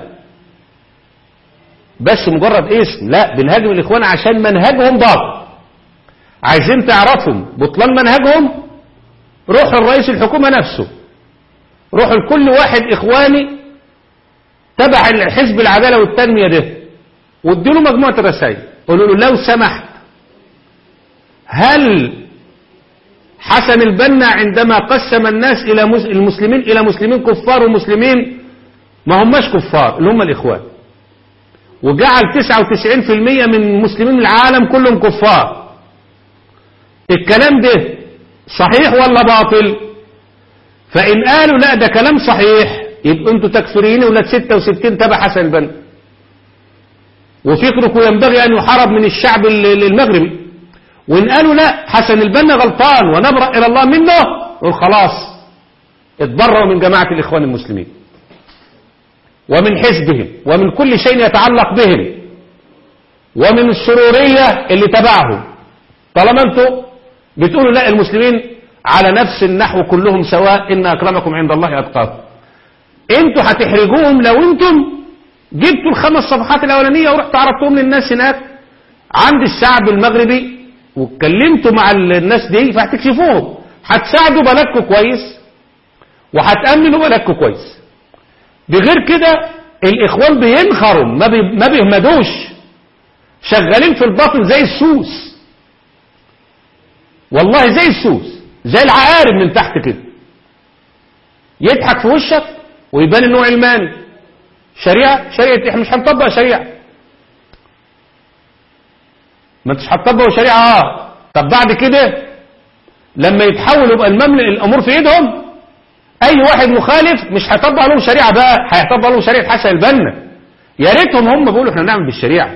بس مجرد اسم لا بنهاجم الاخوان عشان منهجهم باطل عايزين تعرفوا بطلان منهجهم روحوا الرئيس الحكومة نفسه روحوا لكل واحد اخواني تبع حزب العدالة والتنمية ده واديله مجموعة الرسائل قولوا له لو سمحت هل حسن البنا عندما قسم الناس إلى مس- المسلمين إلى مسلمين كفار ومسلمين ما هماش كفار اللي هم الإخوان وجعل 99% من مسلمين العالم كلهم كفار الكلام ده صحيح ولا باطل فإن قالوا لا ده كلام صحيح يبقوا انتوا تكفرين ولاد 66 تبع حسن البنا وفكركم ينبغي أن يحارب من الشعب ال- المغربي وإن قالوا لا حسن البنا غلطان ونبرأ إلى الله منه نقول خلاص اتبرأوا من جماعة الإخوان المسلمين ومن حزبهم ومن كل شيء يتعلق بهم ومن السرورية اللي تبعهم طالما انتوا بتقولوا لا المسلمين على نفس النحو كلهم سواء إن أكرمكم عند الله أتقاكم انتوا هتحرجوهم لو انتم جبتوا الخمس صفحات الأولانية ورحتوا عرضتهم للناس هناك عند الشعب المغربي واتكلمتوا مع الناس دي فهتكشفوهم هتساعدوا بلدكم كويس وهتأمنوا بلدكم كويس بغير كده الإخوان بينخروا ما, بي ما بيهمدوش شغالين في الباطن زي السوس والله زي السوس زي العقارب من تحت كده يضحك في وشك ويبان انه علماني شريعة شريعة احنا مش هنطبق شريعة ما انتش هتطبقوا شريعة اه طب بعد كده لما يتحولوا يبقى المملك الامور في ايدهم اي واحد مخالف مش هيطبق لهم شريعة بقى هيطبق لهم شريعة حسن البنا يا ريتهم هم بيقولوا احنا نعمل بالشريعة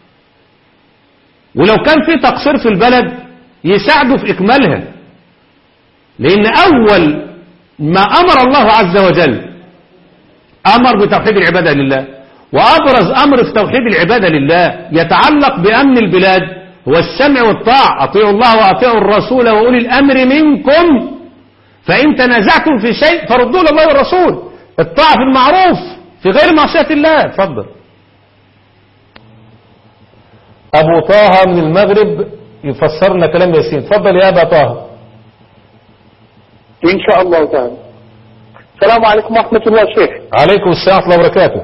ولو كان في تقصير في البلد يساعدوا في اكمالها لان اول ما امر الله عز وجل امر بتوحيد العبادة لله وابرز امر في توحيد العبادة لله يتعلق بامن البلاد هو السمع والطاعة اطيعوا الله واطيعوا الرسول واولي الامر منكم فإن تنازعتم في شيء فردوا إلى الله والرسول الطاعة في المعروف في غير معصية الله اتفضل أبو طه من المغرب يفسرنا كلام ياسين اتفضل يا أبا طه إن شاء الله تعالى السلام عليكم ورحمة الله شيخ عليكم السلام ورحمة الله وبركاته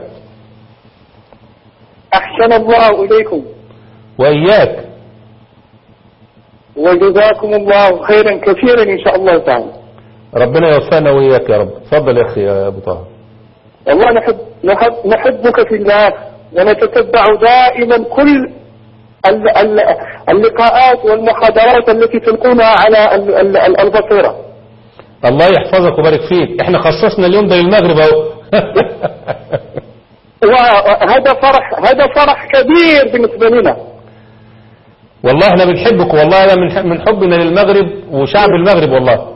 أحسن الله إليكم وإياك وجزاكم الله خيرا كثيرا إن شاء الله تعالى ربنا يوفقنا وإياك يا رب اتفضل يا أخي يا أبو طه والله نحب, نحب نحبك في الله ونتتبع دائما كل ال- ال- اللقاءات والمحاضرات التي تلقونها على ال- ال- ال- البصيرة الله يحفظك ويبارك فيك احنا خصصنا اليوم ده للمغرب اهو وهذا فرح هذا فرح كبير بالنسبة لنا والله احنا بنحبك والله أنا من من حبنا للمغرب وشعب المغرب والله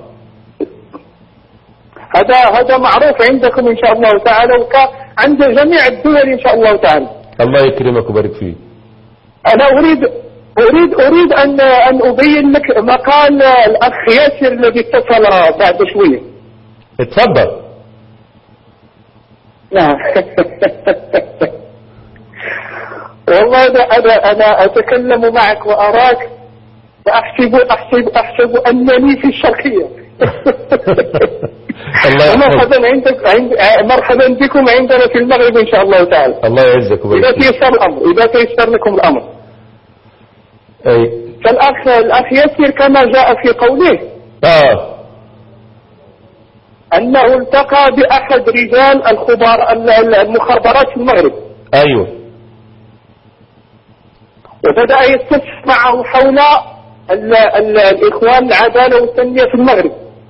هذا هذا معروف عندكم إن شاء الله تعالى وعند جميع الدول إن شاء الله تعالى الله يكرمك ويبارك فيك أنا أريد أريد أريد أن أن أبين لك مقال الأخ ياسر الذي اتصل بعد شوية اتفضل نعم والله أنا أنا أنا أتكلم معك وأراك وأحسب أحسب أحسب أنني في الشرقية الله يحفظك مرحبا عندك عند مرحبا بكم عندنا في المغرب إن شاء الله تعالى الله يعزك إذا ويبارك فيك تيسر الأمر إذا تيسر لكم الأمر أي فالأخ الأخ ياسر كما جاء في قوله اه أنه التقى بأحد رجال الخبار المخابرات في المغرب ايوه وبدأ يستفسر معه حول ال ال الإخوان العدالة والتنمية في المغرب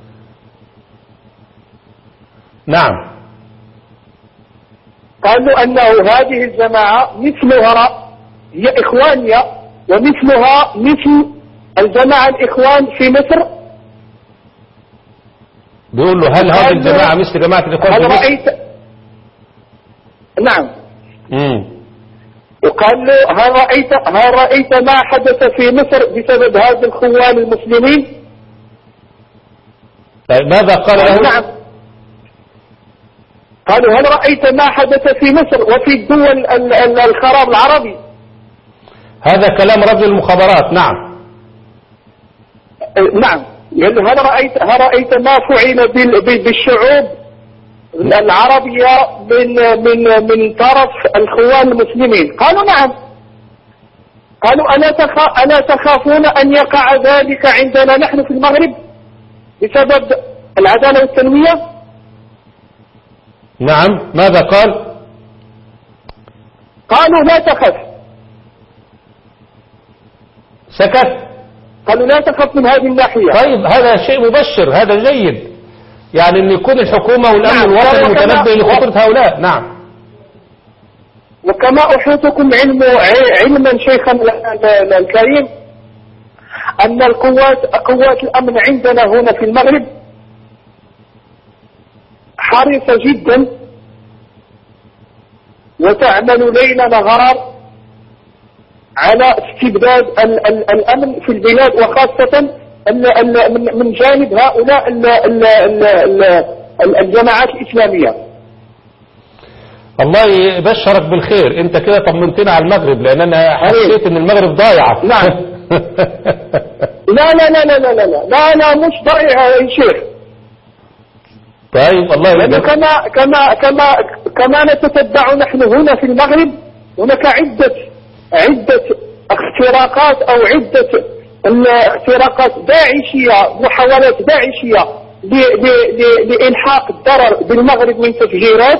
نعم قالوا أنه هذه الجماعة مثلها هي إخوانية ومثلها مثل الجماعة الإخوان في مصر بيقول له هل هذه قال له- الجماعة مثل جماعة الإخوان هل في مصر؟ رأيت نعم مم. وقال له هل رأيت هل رأيت ما حدث في مصر بسبب هذا الخوان المسلمين طيب ماذا قال له؟ نعم قالوا هل رأيت ما حدث في مصر وفي الدول ال- ال- الخراب العربي هذا كلام رجل المخابرات نعم آه، نعم قال له هل رأيت هل رأيت ما فعل بال- بال- بالشعوب العربية من من من طرف الخوان المسلمين قالوا نعم قالوا ألا تخا ألا تخافون أن يقع ذلك عندنا نحن في المغرب بسبب العدالة والتنمية نعم ماذا قال؟ قالوا لا تخف سكت قالوا لا تخف من هذه الناحية طيب هذا شيء مبشر هذا جيد يعني ان يكون الحكومة والامن نعم، الوطني وكما- متنبه لخطورة هؤلاء نعم وكما أحيطكم علم ع- علما شيخا ال- ال- الكريم أن القوات قوات الأمن عندنا هنا في المغرب حريصة جدا وتعمل ليل نهار على استبداد ال ال الأمن في البلاد وخاصة ال ال من- من جانب هؤلاء ال ال ال ال الجماعات الإسلامية الله يبشرك بالخير انت كده طمنتنا على المغرب لان انا حسيت ان المغرب ضايعة نعم. لا لا لا لا لا لا لا لا لا مش ضائع يا شيخ طيب الله لأنه يبارك كما كما كما كما نتتبع نحن هنا في المغرب هناك عدة عدة اختراقات أو عدة ال- اختراقات داعشية محاولات داعشية ل- ل- ل- لإلحاق الضرر بالمغرب من تفجيرات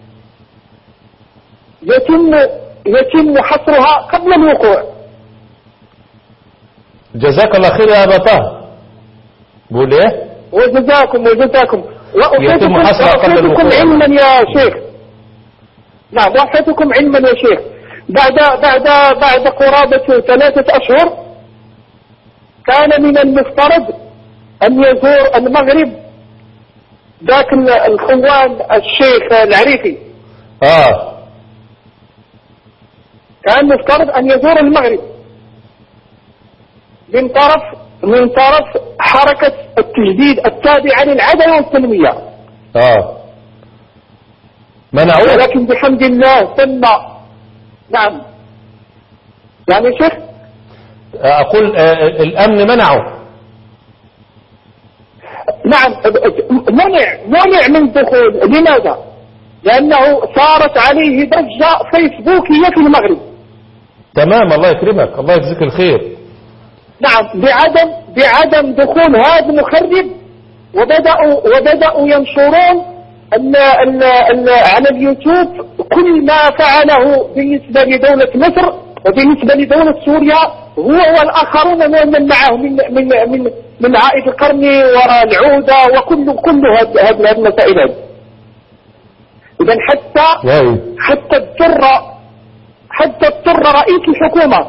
يتم يتم حصرها قبل الوقوع جزاك الله خير يا ابا طه بقول ايه وجزاكم وجزاكم وأفيدكم يتم حصرها قبل وأفيدكم الوقوع. علما يا شيخ نعم وأفيدكم علما يا شيخ بعد بعد بعد قرابة ثلاثة أشهر كان من المفترض أن يزور المغرب ذاك ال- الخوان الشيخ العريفي اه كان مفترض أن يزور المغرب من طرف من طرف حركة التجديد التابعة للعدالة والتنمية اه منعوه ولكن بحمد الله تم نعم يعني يا شيخ اقول آه، الامن منعه نعم منع منع من الدخول لماذا لأنه صارت عليه ضجة فيسبوكية في المغرب تمام الله يكرمك الله يجزيك الخير نعم بعدم بعدم دخول هذا المخرب وبدأوا وبدأوا ينشرون ال ال ال على اليوتيوب كل ما فعله بالنسبة لدولة مصر وبالنسبة لدولة سوريا هو والآخرون من معه من من من من عائد القرني وراء العودة وكل كل هذه هذه المسائل هذه إذا حتى واو حتى اضطر حتى اضطر رئيس الحكومة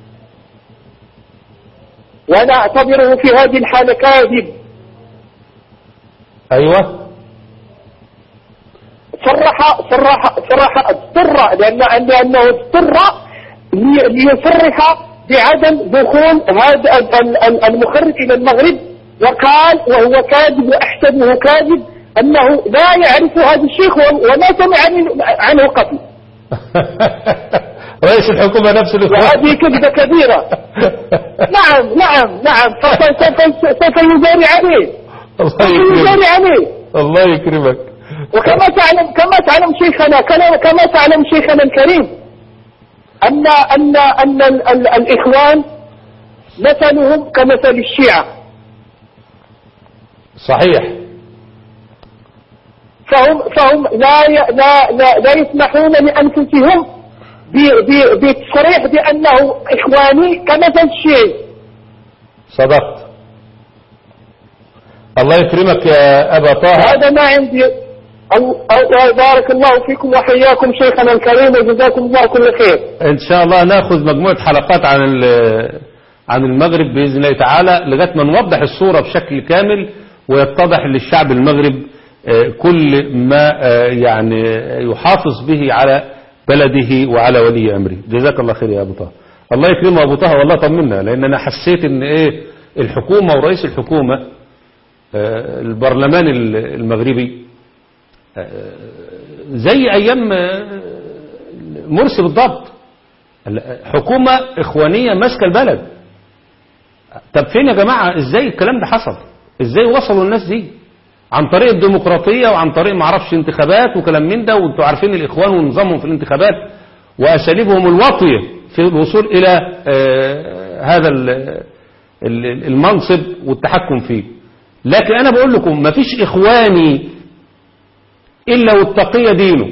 وأنا أعتبره في هذه الحالة كاذب ايوه صرح صرح صرح اضطر لأن لأنه اضطر لي- ليصرح بعدم دخول هذا ال- ال- ال- المخرج إلى المغرب وقال وهو كاذب وأحسبه كاذب أنه لا يعرف هذا الشيخ وما سمع من- عنه قبل رئيس الحكومة نفسه اللي وهذه كذبة كبيرة نعم نعم نعم سوف سوف سوف يجاري عليه الله سوف يجاري يكرمك عليه الله يكرمك وكما تعلم كما تعلم شيخنا كما كما تعلم شيخنا الكريم أن أن أن ال ال الإخوان مثلهم كمثل الشيعة صحيح فهم فهم لا ي- لا لا, لا يسمحون لأنفسهم ب- ب- بالتصريح بأنه إخواني كمثل الشيعي صدقت الله يكرمك يا أبا طه هذا ما عندي أو أو بارك الله فيكم وحياكم شيخنا الكريم وجزاكم الله كل خير إن شاء الله ناخذ مجموعة حلقات عن ال- عن المغرب بإذن الله تعالى لغاية ما نوضح الصورة بشكل كامل ويتضح للشعب المغرب آه، كل ما آه، يعني يحافظ به على بلده وعلى ولي أمره جزاك الله خير يا أبو طه الله يكرمه أبو طه والله طمنا لأن أنا حسيت إن إيه الحكومة ورئيس الحكومة آه، البرلمان المغربي آه، زي أيام آه، مرسي بالضبط حكومة إخوانية ماسكة البلد طب فين يا جماعة ازاي الكلام ده حصل ازاي وصلوا الناس دي عن طريق الديمقراطية وعن طريق معرفش انتخابات وكلام من ده وانتوا عارفين الإخوان ونظامهم في الانتخابات وأساليبهم الواطية في الوصول إلى آه، هذا ال- ال- المنصب والتحكم فيه لكن أنا بقول لكم مفيش إخواني إلا والتقية دينه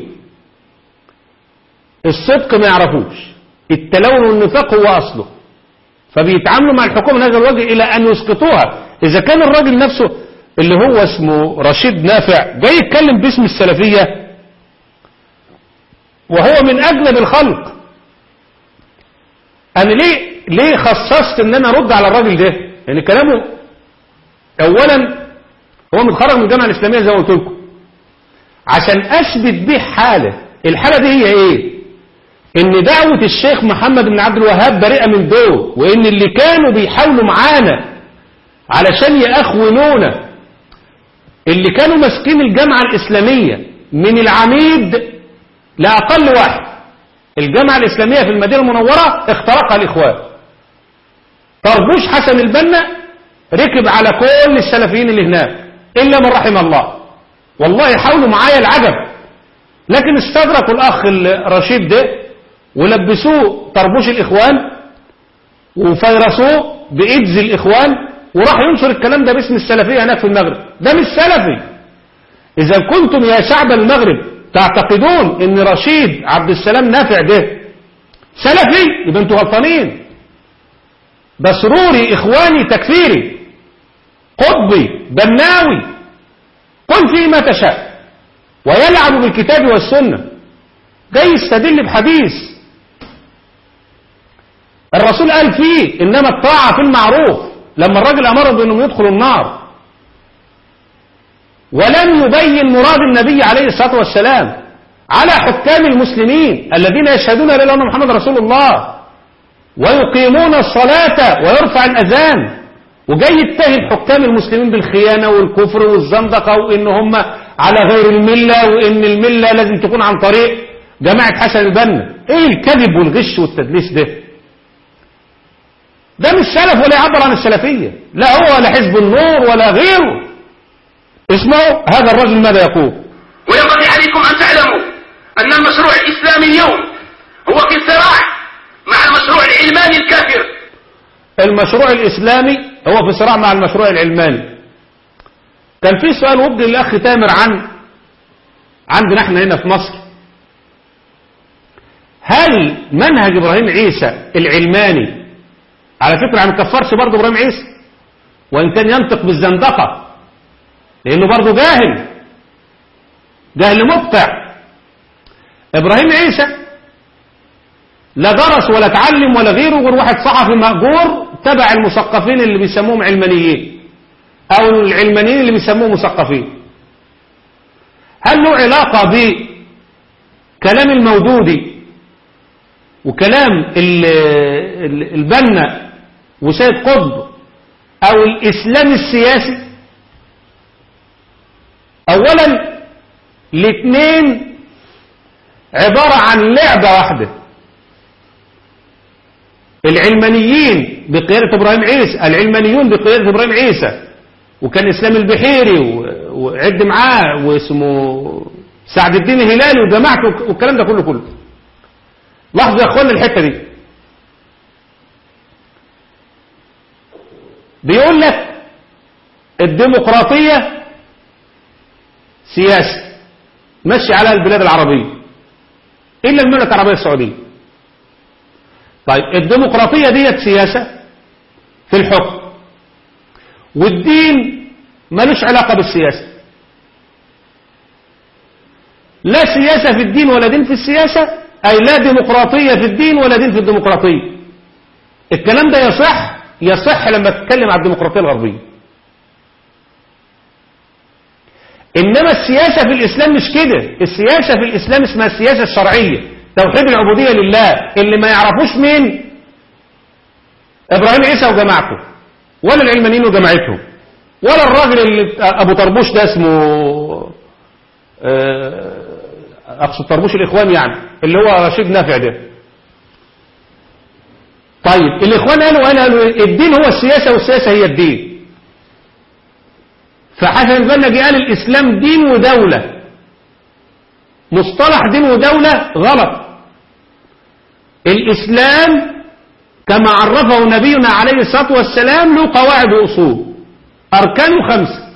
الصدق ما يعرفوش التلون والنفاق هو أصله فبيتعاملوا مع الحكومة من هذا الوجه إلى أن يسقطوها إذا كان الراجل نفسه اللي هو اسمه رشيد نافع جاي يتكلم باسم السلفية وهو من أجنب الخلق أنا ليه ليه خصصت إن أنا أرد على الراجل ده يعني كلامه أولا هو متخرج من الجامعة الإسلامية زي ما قلت لكم عشان أثبت به حالة الحالة دي هي إيه ان دعوة الشيخ محمد بن عبد الوهاب بريئة من دول وان اللي كانوا بيحاولوا معانا علشان يأخونونا اللي كانوا ماسكين الجامعة الإسلامية من العميد لأقل واحد الجامعة الإسلامية في المدينة المنورة اخترقها الإخوان طربوش حسن البنا ركب على كل السلفيين اللي هناك إلا من رحم الله والله حاولوا معايا العجب لكن استدركوا الأخ الرشيد ده ولبسوه طربوش الإخوان وفيرسوه بإيدز الإخوان وراح ينشر الكلام ده باسم السلفية هناك في المغرب ده مش سلفي إذا كنتم يا شعب المغرب تعتقدون ان رشيد عبد السلام نافع ده سلفي يبقى انتوا غلطانين ده سروري إخواني تكفيري قطبي بناوي قل فيه ما تشاء ويلعب بالكتاب والسنة جاي يستدل بحديث الرسول قال فيه إنما الطاعة في المعروف لما الراجل أمرهم بأنهم يدخلوا النار ولم يبين مراد النبي عليه الصلاة والسلام على حكام المسلمين الذين يشهدون أن محمد رسول الله ويقيمون الصلاة ويرفع الأذان وجاي يتهم حكام المسلمين بالخيانة والكفر والزندقة وإن هم على غير الملة وإن الملة لازم تكون عن طريق جماعة حسن البنا إيه الكذب والغش والتدليس ده ده مش سلف ولا يعبر عن السلفية لا هو ولا حزب النور ولا غيره اسمعوا هذا الرجل ماذا يقول وينبغي عليكم أن تعلموا أن المشروع الإسلامي اليوم هو في صراع مع المشروع العلماني الكافر المشروع الإسلامي هو في صراع مع المشروع العلماني كان في سؤال وجه للأخ تامر عن عندنا احنا هنا في مصر هل منهج إبراهيم عيسى العلماني على فكرة ما كفرش برضه إبراهيم عيسى وإن كان ينطق بالزندقة لأنه برضه جاهل جهل مبتع ابراهيم عيسى لا درس ولا اتعلم ولا غيره غير واحد صحفي مأجور تبع المثقفين اللي بيسموهم علمانيين او العلمانيين اللي بيسموهم مثقفين هل له علاقة بكلام المودودي وكلام ال- ال- البنا وسيد قطب او الاسلام السياسي اولا الاثنين عبارة عن لعبة واحدة العلمانيين بقيادة ابراهيم عيسى العلمانيون بقيادة ابراهيم عيسى وكان اسلام البحيري و- وعد معاه واسمه سعد الدين الهلالي وجماعته والكلام ده كله كله لاحظوا يا اخوانا الحته دي بيقول لك الديمقراطيه سياسه مشي عليها البلاد العربيه الا المملكه العربيه السعوديه طيب الديمقراطيه ديت سياسه في الحكم والدين ملوش علاقه بالسياسه لا سياسه في الدين ولا دين في السياسه اي لا ديمقراطيه في الدين ولا دين في الديمقراطيه الكلام ده يصح يصح لما تتكلم عن الديمقراطيه الغربيه انما السياسه في الاسلام مش كده السياسه في الاسلام اسمها السياسه الشرعيه توحيد العبوديه لله اللي ما يعرفوش مين ابراهيم عيسى وجماعته ولا العلمانيين وجماعتهم ولا الراجل اللي ابو طربوش ده اسمه آه، اقصد طربوش الاخوان يعني اللي هو رشيد نافع ده طيب الاخوان قالوا قالوا قالوا الدين هو السياسه والسياسه هي الدين فحسن البنا جه قال الاسلام دين ودوله مصطلح دين ودوله غلط الاسلام كما عرفه نبينا عليه الصلاه والسلام له قواعد واصول اركانه خمسه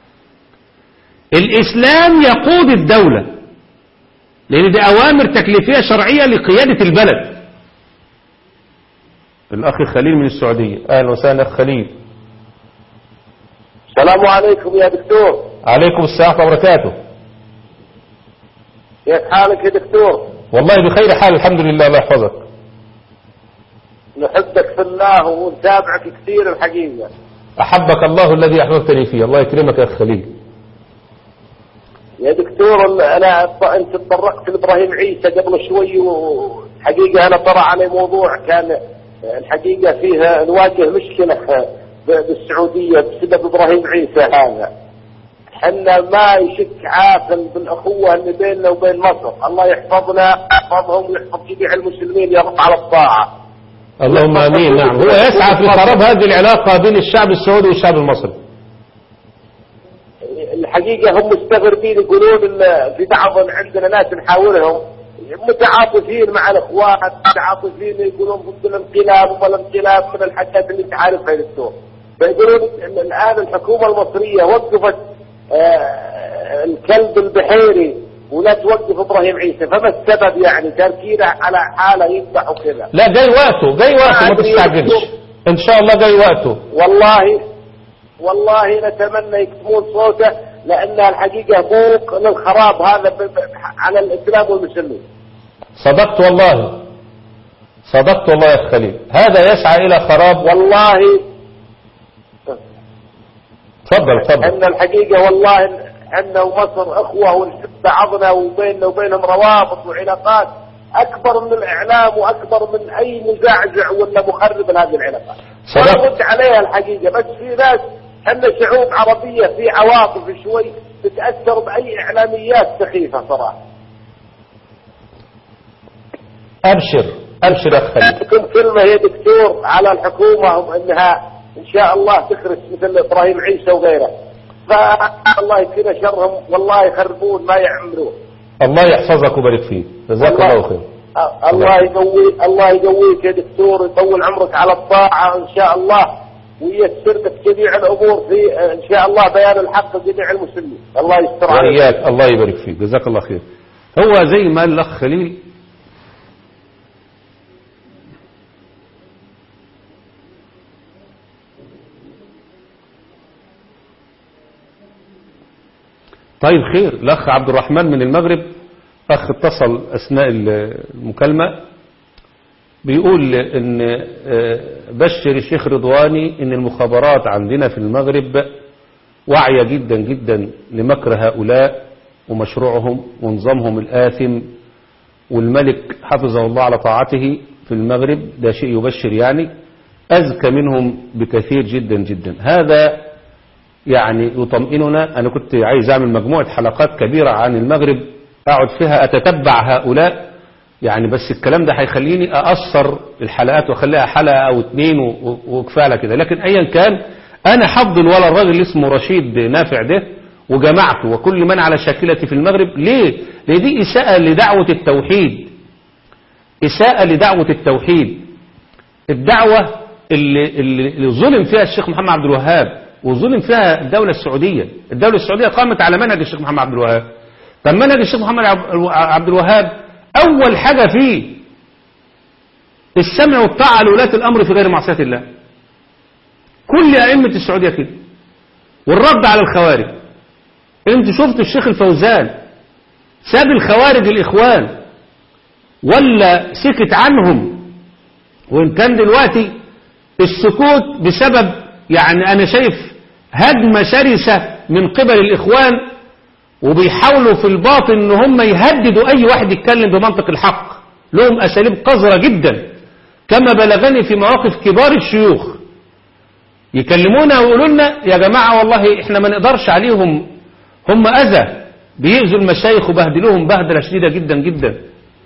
الإسلام يقود الدولة لأن دي أوامر تكليفية شرعية لقيادة البلد الأخ خليل من السعودية أهلا وسهلا أخ خليل السلام عليكم يا دكتور عليكم السلام ورحمة الله وبركاته كيف حالك يا دكتور والله بخير حال الحمد لله الله يحفظك نحبك في الله ونتابعك كثير الحقيقة أحبك الله الذي أحببتني فيه الله يكرمك يا أخ خليل يا دكتور ال- انا ط- انت تطرقت لابراهيم عيسى قبل شوي والحقيقه انا طرح علي موضوع كان الحقيقه فيها نواجه مشكله ب- بالسعوديه بسبب ابراهيم عيسى هذا. حنا ما يشك عاقل بالاخوه اللي بيننا وبين مصر، الله يحفظنا يحفظهم ويحفظ جميع المسلمين يا رب على الطاعه. اللهم آمين نعم هو يسعى في خراب هذه العلاقة بين الشعب السعودي والشعب المصري الحقيقة هم مستغربين يقولون ان في بعض عندنا ناس نحاورهم متعاطفين مع الاخوان متعاطفين يقولون ضد الانقلاب وما الانقلاب من الحاجات اللي انت عارفها يا دكتور فيقولون ان الان الحكومة المصرية وقفت آه، الكلب البحيري ولا توقف ابراهيم عيسى فما السبب يعني تركينا على حالة يذبح وكذا لا جاي وقته جاي وقته ما تستعجلش إن شاء الله جاي وقته والله والله نتمنى يكتمون صوته لأنها الحقيقة بوق للخراب هذا ب- ب- على الإسلام والمسلمين صدقت والله صدقت والله يا أخ خليل هذا يسعى إلى خراب والله تفضل تفضل أن الحقيقة والله أن ومصر أخوة ونحب بعضنا وبيننا وبينهم روابط وعلاقات أكبر من الإعلام وأكبر من أي مزعزع ولا مخرب لهذه العلاقات صدقت. ونرد عليها الحقيقة بس في ناس احنا شعوب عربية في عواطف شوي تتأثر بأي إعلاميات سخيفة صراحة أبشر أبشر يا أخ خليل لكم كلمة يا دكتور على الحكومة انها ان شاء الله تخرج مثل ابراهيم عيسى وغيره فالله يكفينا شرهم والله يخربون ما يعملون الله يحفظك ويبارك فيك جزاك الله خير آه، الله يقوي الله يقويك يا دكتور يطول عمرك على الطاعة ان شاء الله وييسر لك جميع الامور في آه، ان شاء الله بيان الحق لجميع المسلمين الله يستر عليك وإياك الله يبارك فيك جزاك الله خير هو زي ما قال الأخ خليل طيب خير الأخ عبد الرحمن من المغرب أخ اتصل أثناء المكالمة بيقول إن آه، بشر الشيخ رضواني إن المخابرات عندنا في المغرب واعية جدا جدا لمكر هؤلاء ومشروعهم ونظامهم الآثم والملك حفظه الله على طاعته في المغرب ده شيء يبشر يعني أذكى منهم بكثير جدا جدا هذا يعني يطمئننا أنا كنت عايز أعمل مجموعة حلقات كبيرة عن المغرب أقعد فيها أتتبع هؤلاء يعني بس الكلام ده هيخليني أقصر الحلقات وأخليها حلقة أو اتنين و- و- وكفاية على كده لكن أيا كان أنا حفضل ولا الراجل اللي اسمه رشيد نافع ده وجماعته وكل من على شاكلتي في المغرب ليه؟ لأن دي إساءة لدعوة التوحيد إساءة لدعوة التوحيد الدعوة اللي, اللي اللي ظلم فيها الشيخ محمد عبد الوهاب وظلم فيها الدولة السعودية الدولة السعودية قامت على منهج الشيخ محمد عبد الوهاب طب منهج الشيخ محمد عب- عبد الوهاب أول حاجة فيه السمع والطاعة لولاة الأمر في غير معصية الله كل أئمة السعودية كده والرد على الخوارج انت شفت الشيخ الفوزان ساب الخوارج الإخوان ولا سكت عنهم وإن كان دلوقتي السكوت بسبب يعني أنا شايف هجمة شرسة من قبل الإخوان وبيحاولوا في الباطن ان هم يهددوا اي واحد يتكلم بمنطق الحق لهم اساليب قذرة جدا كما بلغني في مواقف كبار الشيوخ يكلمونا ويقولوا لنا يا جماعة والله احنا ما نقدرش عليهم هم اذى بيأذوا المشايخ وبهدلوهم بهدلة شديدة جدا جدا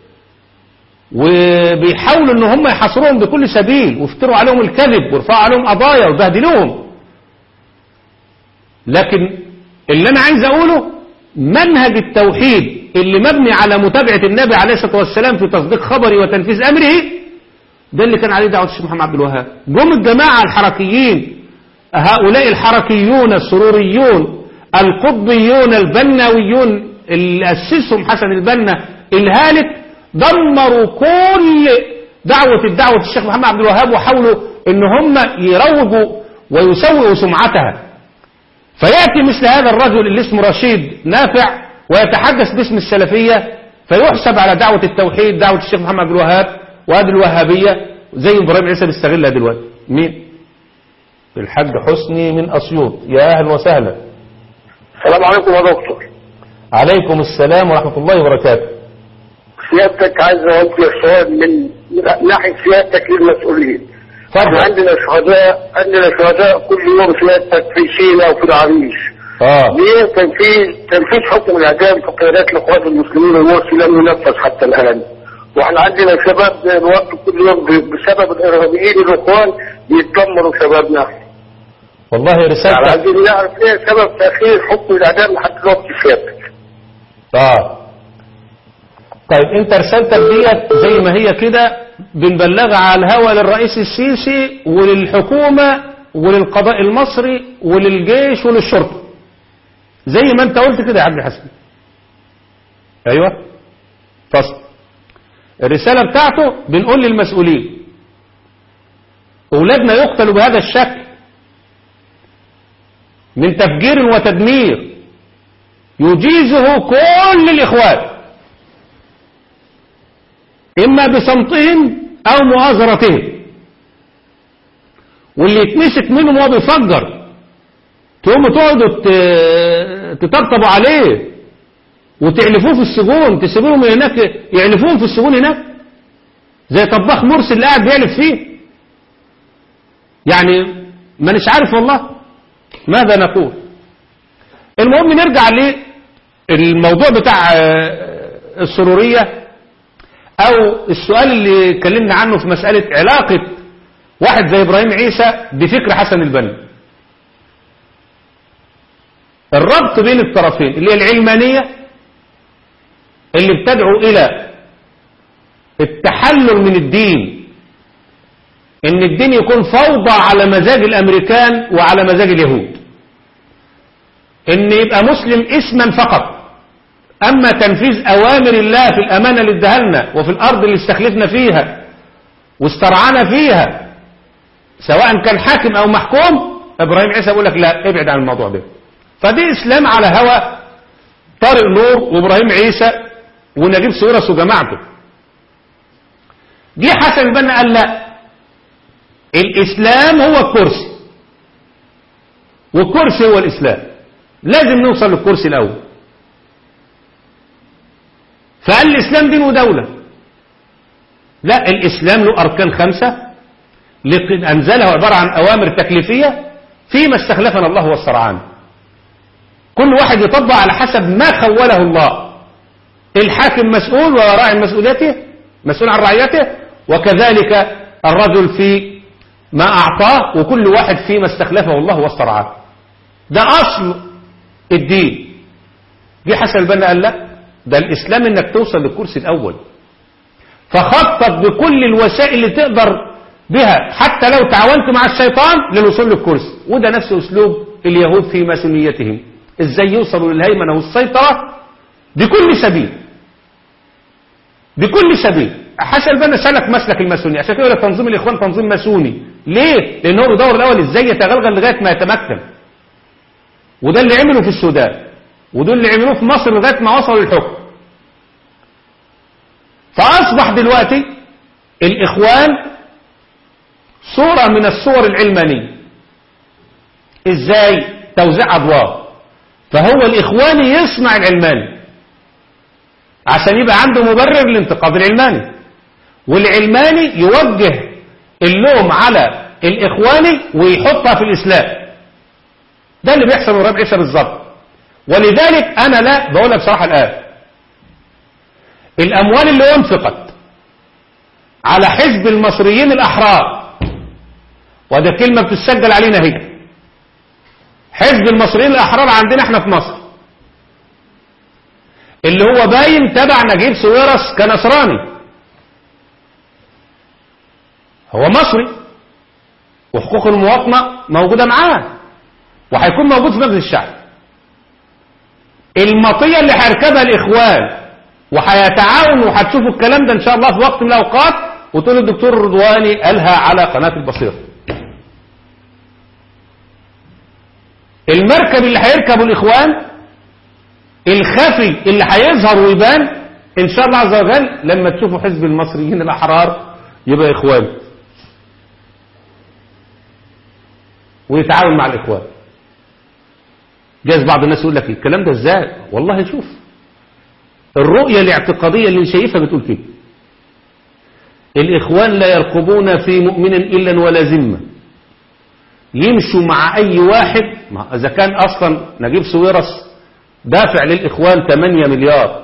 وبيحاولوا ان هم يحاصروهم بكل سبيل ويفتروا عليهم الكذب ويرفعوا عليهم قضايا ويبهدلوهم لكن اللي انا عايز اقوله منهج التوحيد اللي مبني على متابعة النبي عليه الصلاة والسلام في تصديق خبره وتنفيذ امره ده اللي كان عليه دعوة الشيخ محمد عبد الوهاب جم الجماعة الحركيين هؤلاء الحركيون السروريون القطبيون البناويون اللي أسسهم حسن البنا الهالك دمروا كل دعوة الدعوة الشيخ محمد عبد الوهاب وحاولوا ان هم يروجوا ويسوئوا سمعتها فيأتي مثل هذا الرجل اللي اسمه رشيد نافع ويتحدث باسم السلفية فيحسب على دعوة التوحيد دعوة الشيخ محمد عبد الوهاب وهذه الوهابية زي ابراهيم عيسى بيستغلها دلوقتي مين الحاج حسني من أسيوط يا أهلا وسهلا السلام عليكم يا دكتور عليكم السلام ورحمة الله وبركاته سيادتك عايز اوجه سؤال من من ناحيه سيادتك للمسؤولين احنا اتفضل عندنا شهداء عندنا شهداء كل يوم سيادتك في سينا وفي العريش اه ليه تنفيذ تنفيذ حكم الاعدام في قيادات الاخوان المسلمين المرسي لم ينفذ حتى الان واحنا عندنا شباب بيوقفوا كل يوم ب- بسبب الارهابيين الاخوان بيتدمروا شبابنا والله يعني رسالتك عايزين نعرف ايه سبب تاخير حكم الاعدام لحد دلوقتي سيادتك اه طيب انت رسالتك ديت زي ما هي كده بنبلغها على الهوى للرئيس السيسي وللحكومة وللقضاء المصري وللجيش وللشرطة زي ما انت قلت كده يا عبد الحسن ايوه فصل الرسالة بتاعته بنقول للمسؤولين اولادنا يقتلوا بهذا الشكل من تفجير وتدمير يجيزه كل الإخوان إما بصمتهم أو مؤازرتهم واللي يتمسك منهم وهو بيفجر تقوموا تقعدوا ت- تطبطبوا عليه وتعلفوه في السجون تسيبوهم هناك يعلفوهم في السجون هناك زي طباخ مرسي اللي قاعد بيعلف فيه يعني مانيش عارف والله ماذا نقول المهم نرجع للموضوع بتاع آه، السرورية او السؤال اللي اتكلمنا عنه في مسألة علاقة واحد زي ابراهيم عيسى بفكر حسن البنا الربط بين الطرفين اللي هي العلمانية اللي بتدعو الى التحلل من الدين ان الدين يكون فوضى على مزاج الامريكان وعلى مزاج اليهود ان يبقى مسلم اسما فقط اما تنفيذ اوامر الله في الامانة اللي اداها لنا وفي الارض اللي استخلفنا فيها واسترعانا فيها سواء كان حاكم او محكوم ابراهيم عيسى بيقول لك لا ابعد عن الموضوع ده فدي اسلام على هوى طارق نور وابراهيم عيسى ونجيب سويرس وجماعته جه حسن البنا قال لا الإسلام هو الكرسي والكرسي هو الإسلام لازم نوصل للكرسي الأول فقال الإسلام دين ودولة لا الإسلام له أركان خمسة لقد أنزله عبارة عن أوامر تكليفية فيما استخلفنا الله والسرعان كل واحد يطبق على حسب ما خوله الله الحاكم مسؤول وراعي مسؤوليته مسؤول عن رعيته وكذلك الرجل في ما أعطاه وكل واحد فيما استخلفه الله واسترعاه ده أصل الدين جه حسن البنا قال لا ده الإسلام إنك توصل للكرسي الأول فخطط بكل الوسائل اللي تقدر بها حتى لو تعاونت مع الشيطان للوصول للكرسي وده نفس أسلوب اليهود في ماسونيتهم إزاي يوصلوا للهيمنة والسيطرة بكل سبيل بكل سبيل حسن البنا سلك مسلك الماسوني عشان كده يقول لك تنظيم الاخوان تنظيم ماسوني ليه لان هو بيدور الاول ازاي يتغلغل لغايه ما يتمكن وده اللي عمله في السودان ودول اللي عملوه في مصر لغايه ما وصلوا للحكم فاصبح دلوقتي الاخوان صوره من الصور العلمانيه ازاي توزيع ادوار فهو الاخواني يصنع العلماني عشان يبقى عنده مبرر للانتقاد العلماني والعلماني يوجه اللوم على الإخواني ويحطها في الإسلام ده اللي بيحصل وراب عيسى بالظبط ولذلك أنا لا بقولها بصراحة الآن الأموال اللي أنفقت على حزب المصريين الأحرار وده كلمة بتسجل علينا هي حزب المصريين الأحرار عندنا احنا في مصر اللي هو باين تبع نجيب سويرس كنصراني هو مصري وحقوق المواطنة موجودة معاه وهيكون موجود في مجلس الشعب المطية اللي هيركبها الإخوان وهيتعاون وهتشوفوا الكلام ده إن شاء الله في وقت من الأوقات وتقول الدكتور الرضواني قالها على قناة البصيرة المركب اللي هيركبه الإخوان الخفي اللي هيظهر ويبان إن شاء الله عز وجل لما تشوفوا حزب المصريين الأحرار يبقى إخوان ويتعاون مع الإخوان جايز بعض الناس يقول لك الكلام ده ازاي والله شوف الرؤية الاعتقادية اللي شايفها بتقول كده الإخوان لا يرقبون في مؤمن إلا ولا ذمة يمشوا مع أي واحد ما إذا كان أصلا نجيب سويرس دافع للإخوان 8 مليار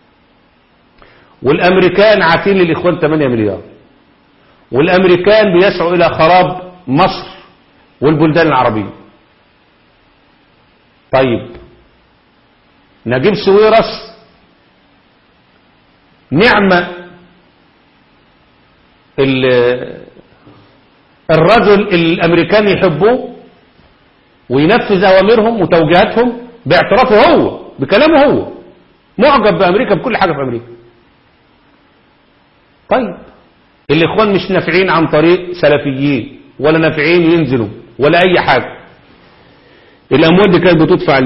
والأمريكان عاتين للإخوان 8 مليار والأمريكان بيسعوا إلى خراب مصر والبلدان العربية طيب نجيب سويرس نعمة الرجل الأمريكان يحبوه وينفذ أوامرهم وتوجيهاتهم باعترافه هو بكلامه هو معجب بأمريكا بكل حاجة في أمريكا طيب الإخوان مش نافعين عن طريق سلفيين ولا نافعين ينزلوا ولا أي حاجة الأموال دي كانت بتدفع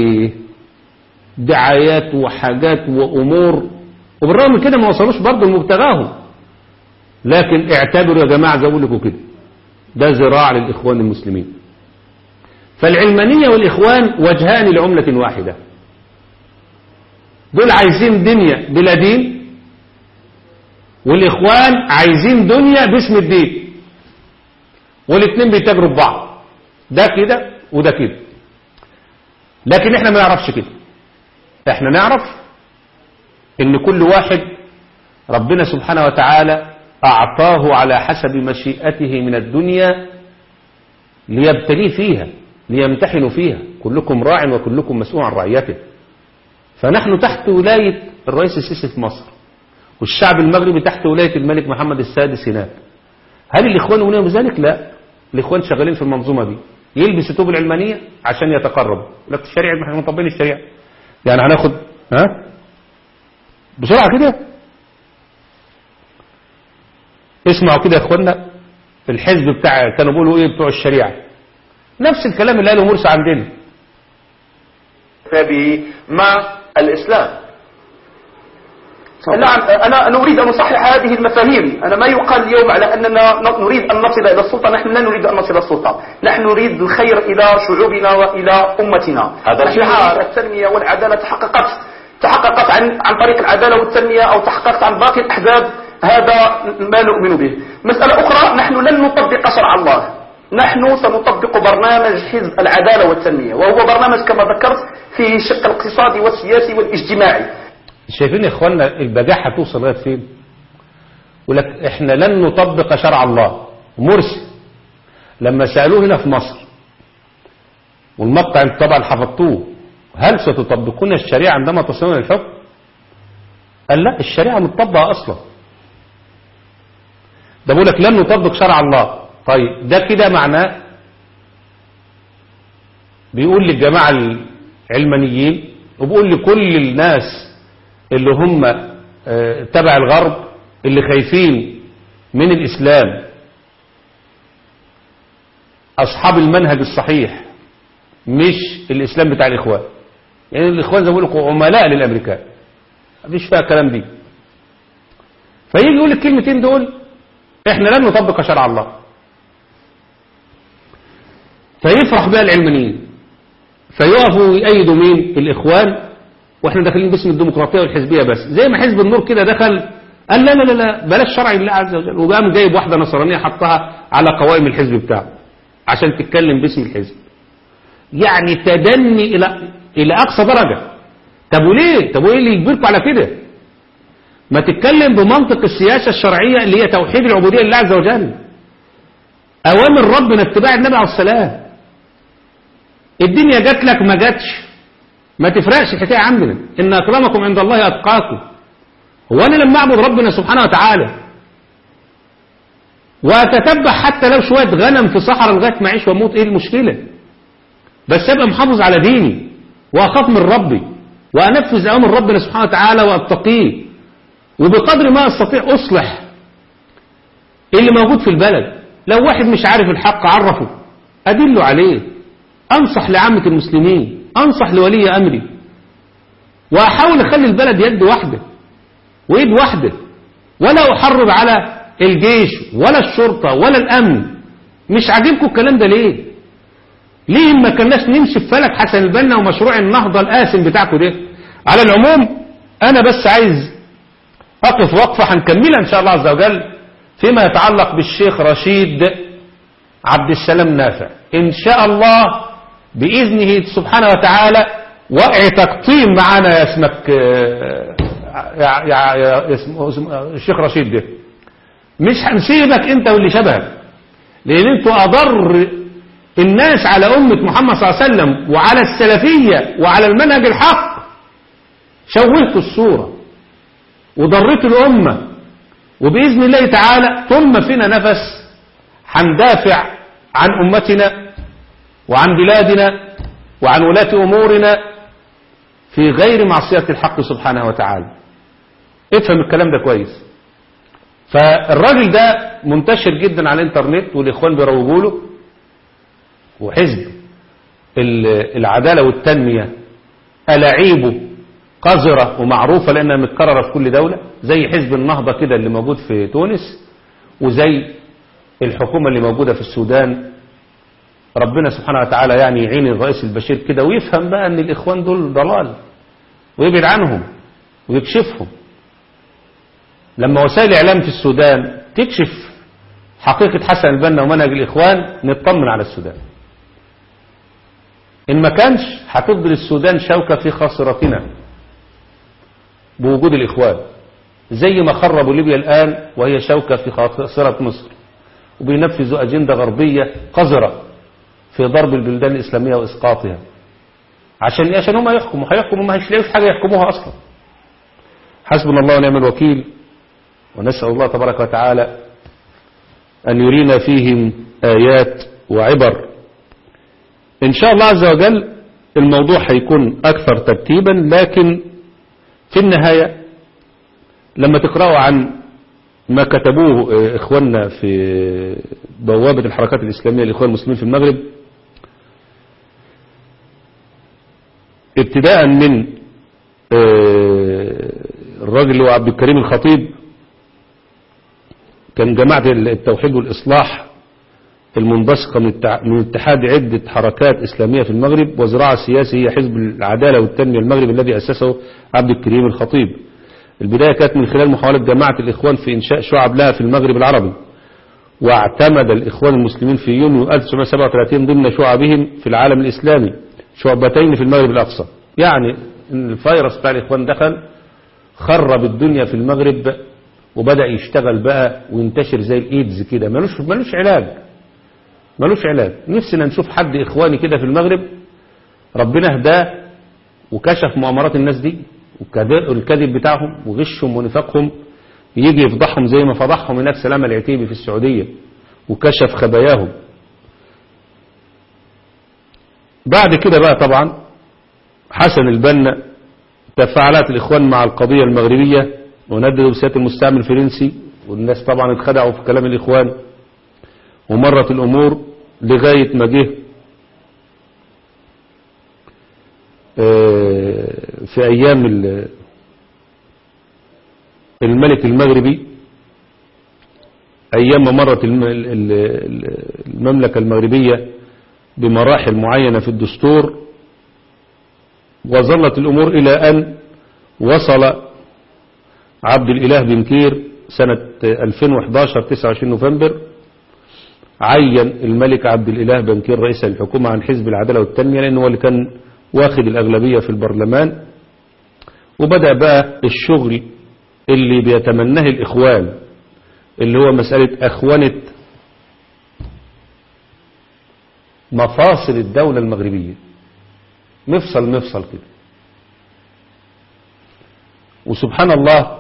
لدعايات وحاجات وأمور وبالرغم من كده ما وصلوش برضه لمبتغاهم لكن اعتبروا يا جماعة زي لكم كده ده ذراع للإخوان المسلمين فالعلمانية والإخوان وجهان لعملة واحدة دول عايزين دنيا بلا دين والإخوان عايزين دنيا باسم الدين والاثنين بيتاجروا ببعض ده كده وده كده لكن احنا ما نعرفش كده احنا نعرف ان كل واحد ربنا سبحانه وتعالى اعطاه على حسب مشيئته من الدنيا ليبتليه فيها ليمتحنوا فيها كلكم راع وكلكم مسؤول عن رعيته فنحن تحت ولاية الرئيس السيسي في مصر والشعب المغربي تحت ولاية الملك محمد السادس هناك هل الإخوان يؤمنون بذلك؟ لا الإخوان شغالين في المنظومة دي يلبس ثوب العلمانية عشان يتقرب لك الشريعة احنا مطبقين الشريعة يعني هناخد ها بسرعة كده اسمعوا كده يا اخوانا الحزب بتاع كانوا بيقولوا ايه بتوع الشريعة نفس الكلام اللي قاله مرسى عندنا به مع الإسلام نعم أنا أنا أريد أن أصحح هذه المفاهيم أنا ما يقال اليوم على أننا ن- نريد أن نصل إلى السلطة نحن لا نريد أن نصل إلى السلطة نحن نريد الخير إلى شعوبنا وإلى أمتنا هذا نحن شعار. نريد التنمية والعدالة تحققت تحققت عن عن طريق العدالة والتنمية أو تحققت عن باقي الأحزاب هذا ما نؤمن به مسألة أخرى نحن لن نطبق شرع الله نحن سنطبق برنامج حزب العدالة والتنمية وهو برنامج كما ذكرت فيه الشق الاقتصادي والسياسي والاجتماعي شايفين يا اخوانا البجاحة توصل لغايه فين يقول لك احنا لن نطبق شرع الله مرسي لما سألوه هنا في مصر والمقطع انت طبعا حفظتوه هل ستطبقون الشريعة عندما تصلون الحكم قال لا الشريعة متطبقة اصلا ده بيقول لك لن نطبق شرع الله طيب ده كده معناه بيقول للجماعة العلمانيين وبيقول لكل الناس اللي هم آه، تبع الغرب اللي خايفين من الإسلام أصحاب المنهج الصحيح مش الإسلام بتاع الإخوان يعني الإخوان زي ما بيقولوا عملاء للأمريكان مفيش فيها كلام دي فيجي يقول الكلمتين دول احنا لن نطبق شرع الله فيفرح بها العلمانيين فيقفوا ويأيدوا مين الإخوان واحنا داخلين باسم الديمقراطية والحزبية بس زي ما حزب النور كده دخل قال لا لا لا لا بلاش شرع الله عز وجل وقام جايب واحدة نصرانية حطها على قوائم الحزب بتاعه عشان تتكلم باسم الحزب يعني تدني إلى إلى أقصى درجة طب وليه طب وايه اللي يجبركم على كده ما تتكلم بمنطق السياسة الشرعية اللي هي توحيد العبودية لله عز وجل أوامر ربنا اتباع النبي عليه السلام الدنيا جات لك ما جاتش ما تفرقش الحكاية عندنا إن أكرمكم عند الله أتقاكم هو أنا لما أعبد ربنا سبحانه وتعالى وأتتبع حتى لو شوية غنم في صحراء لغاية ما أعيش وأموت إيه المشكلة بس أبقى محافظ على ديني وأخاف من ربي وأنفذ أمر ربنا سبحانه وتعالى وأتقيه وبقدر ما أستطيع أصلح اللي موجود في البلد لو واحد مش عارف الحق عرفه أدله عليه أنصح لعامة المسلمين أنصح لولي أمري وأحاول أخلي البلد يد واحدة وإيد واحدة ولا أحرض على الجيش ولا الشرطة ولا الأمن مش عاجبكم الكلام ده ليه ليه ما كناش نمشي في فلك حسن البنا ومشروع النهضة القاسم بتاعكم ده على العموم أنا بس عايز أقف وقفة هنكملها إن شاء الله عز وجل فيما يتعلق بالشيخ رشيد عبد السلام نافع إن شاء الله بإذنه سبحانه وتعالى وقعتك طين معانا يا اسمك آه، يا, يا, يا اسم اسم الشيخ رشيد ده مش هنسيبك انت واللي شبهك لان انتوا اضر الناس على أمة محمد صلى الله عليه وسلم وعلى السلفية وعلى المنهج الحق شوهتوا الصورة وضرتوا الأمة وبإذن الله تعالى طول ما فينا نفس هندافع عن أمتنا وعن بلادنا وعن ولاة أمورنا في غير معصية الحق سبحانه وتعالى افهم الكلام ده كويس فالراجل ده منتشر جدا على الانترنت والإخوان بيروجوا له وحزب ال- العدالة والتنمية ألاعيبه قذرة ومعروفة لأنها متكررة في كل دولة زي حزب النهضة كده اللي موجود في تونس وزي الحكومة اللي موجودة في السودان ربنا سبحانه وتعالى يعني يعين الرئيس البشير كده ويفهم بقى ان الإخوان دول ضلال ويبعد عنهم ويكشفهم لما وسائل الإعلام في السودان تكشف حقيقة حسن البنا ومنهج الإخوان نطمن على السودان إن ما كانش هتفضل السودان شوكة في خاصرتنا بوجود الإخوان زي ما خربوا ليبيا الآن وهي شوكة في خاصرة مصر وبينفذوا أجندة غربية قذرة في ضرب البلدان الإسلامية وإسقاطها عشان إيه؟ عشان هم يحكموا هيحكموا ما هيلاقيش حاجة يحكموها أصلا حسبنا الله ونعم الوكيل ونسأل الله تبارك وتعالى أن يرينا فيهم آيات وعبر إن شاء الله عز وجل الموضوع هيكون أكثر ترتيبا لكن في النهاية لما تقرأوا عن ما كتبوه آه، إخواننا في بوابة الحركات الإسلامية لإخوان المسلمين في المغرب ابتداء من آه، الراجل اللي هو عبد الكريم الخطيب كان جماعة التوحيد والإصلاح المنبثقة من التع- من اتحاد عدة حركات إسلامية في المغرب وزراعة سياسي هي حزب العدالة والتنمية المغرب الذي أسسه عبد الكريم الخطيب البداية كانت من خلال محاولة جماعة الإخوان في إنشاء شعب لها في المغرب العربي واعتمد الإخوان المسلمين في يونيو 1937 ضمن شعبهم في العالم الإسلامي شعبتين في المغرب الأقصى يعني إن الفيروس بتاع الإخوان دخل خرب الدنيا في المغرب وبدأ يشتغل بقى وينتشر زي الإيدز كده ملوش, ملوش علاج ملوش علاج نفسنا نشوف حد إخواني كده في المغرب ربنا هداه وكشف مؤامرات الناس دي والكذب بتاعهم وغشهم ونفاقهم يجي يفضحهم زي ما فضحهم هناك سلامة العتيبي في السعودية وكشف خباياهم بعد كده بقى طبعا حسن البنا تفاعلات الإخوان مع القضية المغربية ونددوا بسيادة المستعمر الفرنسي والناس طبعا اتخدعوا في كلام الإخوان ومرت الأمور لغاية ما جه آه، في أيام ال- الملك المغربي أيام ما مرت الم- ال- ال- المملكة المغربية بمراحل معينة في الدستور وظلت الأمور إلى أن وصل عبد الإله بن كير سنة 2011 29 نوفمبر عين الملك عبد الإله بن كير رئيس الحكومة عن حزب العدالة والتنمية لأنه هو اللي كان واخد الأغلبية في البرلمان وبدأ بقى الشغل اللي بيتمناه الإخوان اللي هو مسألة أخونة مفاصل الدولة المغربية مفصل مفصل كده وسبحان الله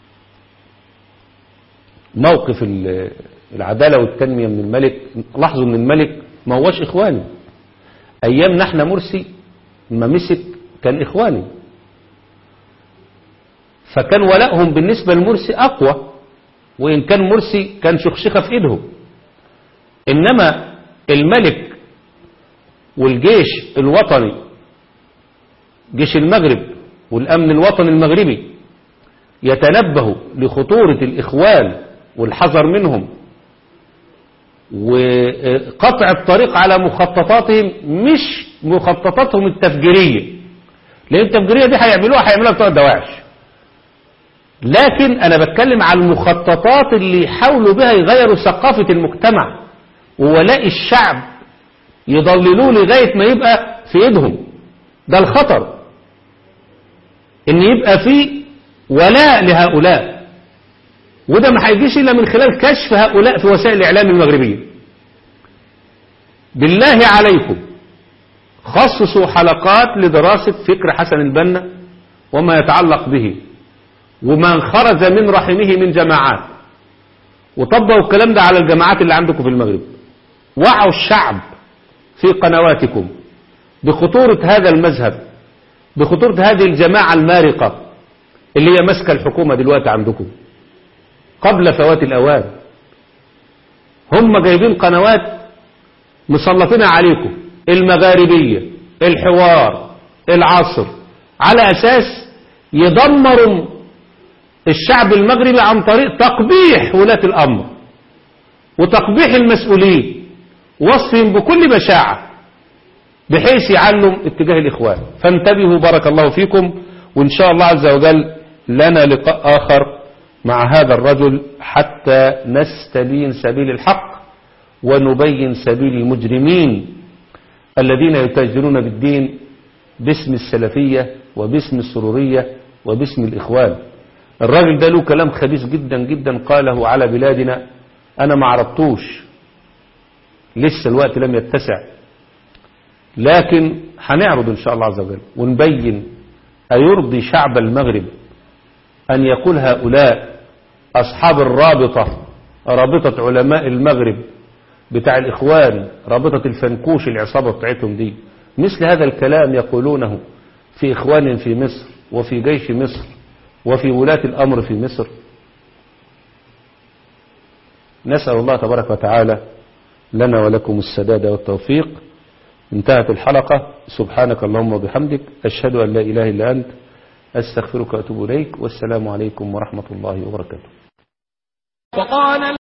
موقف ال- العدالة والتنمية من الملك لاحظوا ان الملك ما هوش اخواني ايام احنا مرسي ما مسك كان اخواني فكان ولائهم بالنسبة لمرسي اقوى وان كان مرسي كان شخشخة في ايدهم انما الملك والجيش الوطني جيش المغرب والامن الوطني المغربي يتنبه لخطورة الاخوان والحذر منهم وقطع الطريق على مخططاتهم مش مخططاتهم التفجيرية لأن التفجيرية دي هيعملوها هيعملوها بتوع الدواعش لكن أنا بتكلم عن المخططات اللي يحاولوا بها يغيروا ثقافة المجتمع وولاء الشعب يضللوه لغاية ما يبقى في ايدهم ده الخطر ان يبقى في ولاء لهؤلاء وده ما هيجيش إلا من خلال كشف هؤلاء في وسائل الإعلام المغربية بالله عليكم خصصوا حلقات لدراسة فكر حسن البنا وما يتعلق به وما خرج من رحمه من جماعات وطبقوا الكلام ده على الجماعات اللي عندكم في المغرب وعوا الشعب في قنواتكم بخطورة هذا المذهب بخطورة هذه الجماعة المارقة اللي هي ماسكة الحكومة دلوقتي عندكم قبل فوات الأوان هم جايبين قنوات مسلطين عليكم المغاربية الحوار العصر على أساس يدمروا الشعب المغربي عن طريق تقبيح ولاة الأمر وتقبيح المسؤولين وصفهم بكل بشاعة بحيث يعلم اتجاه الإخوان فانتبهوا بارك الله فيكم وإن شاء الله عز وجل لنا لقاء آخر مع هذا الرجل حتى نستبين سبيل الحق ونبين سبيل المجرمين الذين يتاجرون بالدين باسم السلفية وباسم السرورية وباسم الإخوان الراجل ده له كلام خبيث جدا جدا قاله على بلادنا أنا ما عرضتوش لسه الوقت لم يتسع لكن هنعرض إن شاء الله عز وجل ونبين أيرضي شعب المغرب أن يقول هؤلاء أصحاب الرابطة رابطة علماء المغرب بتاع الإخوان رابطة الفنكوش العصابة بتاعتهم دي مثل هذا الكلام يقولونه في إخوان في مصر وفي جيش مصر وفي ولاة الأمر في مصر نسأل الله تبارك وتعالى لنا ولكم السداد والتوفيق انتهت الحلقة سبحانك اللهم وبحمدك أشهد أن لا إله إلا أنت أستغفرك وأتوب إليك والسلام عليكم ورحمة الله وبركاته وقال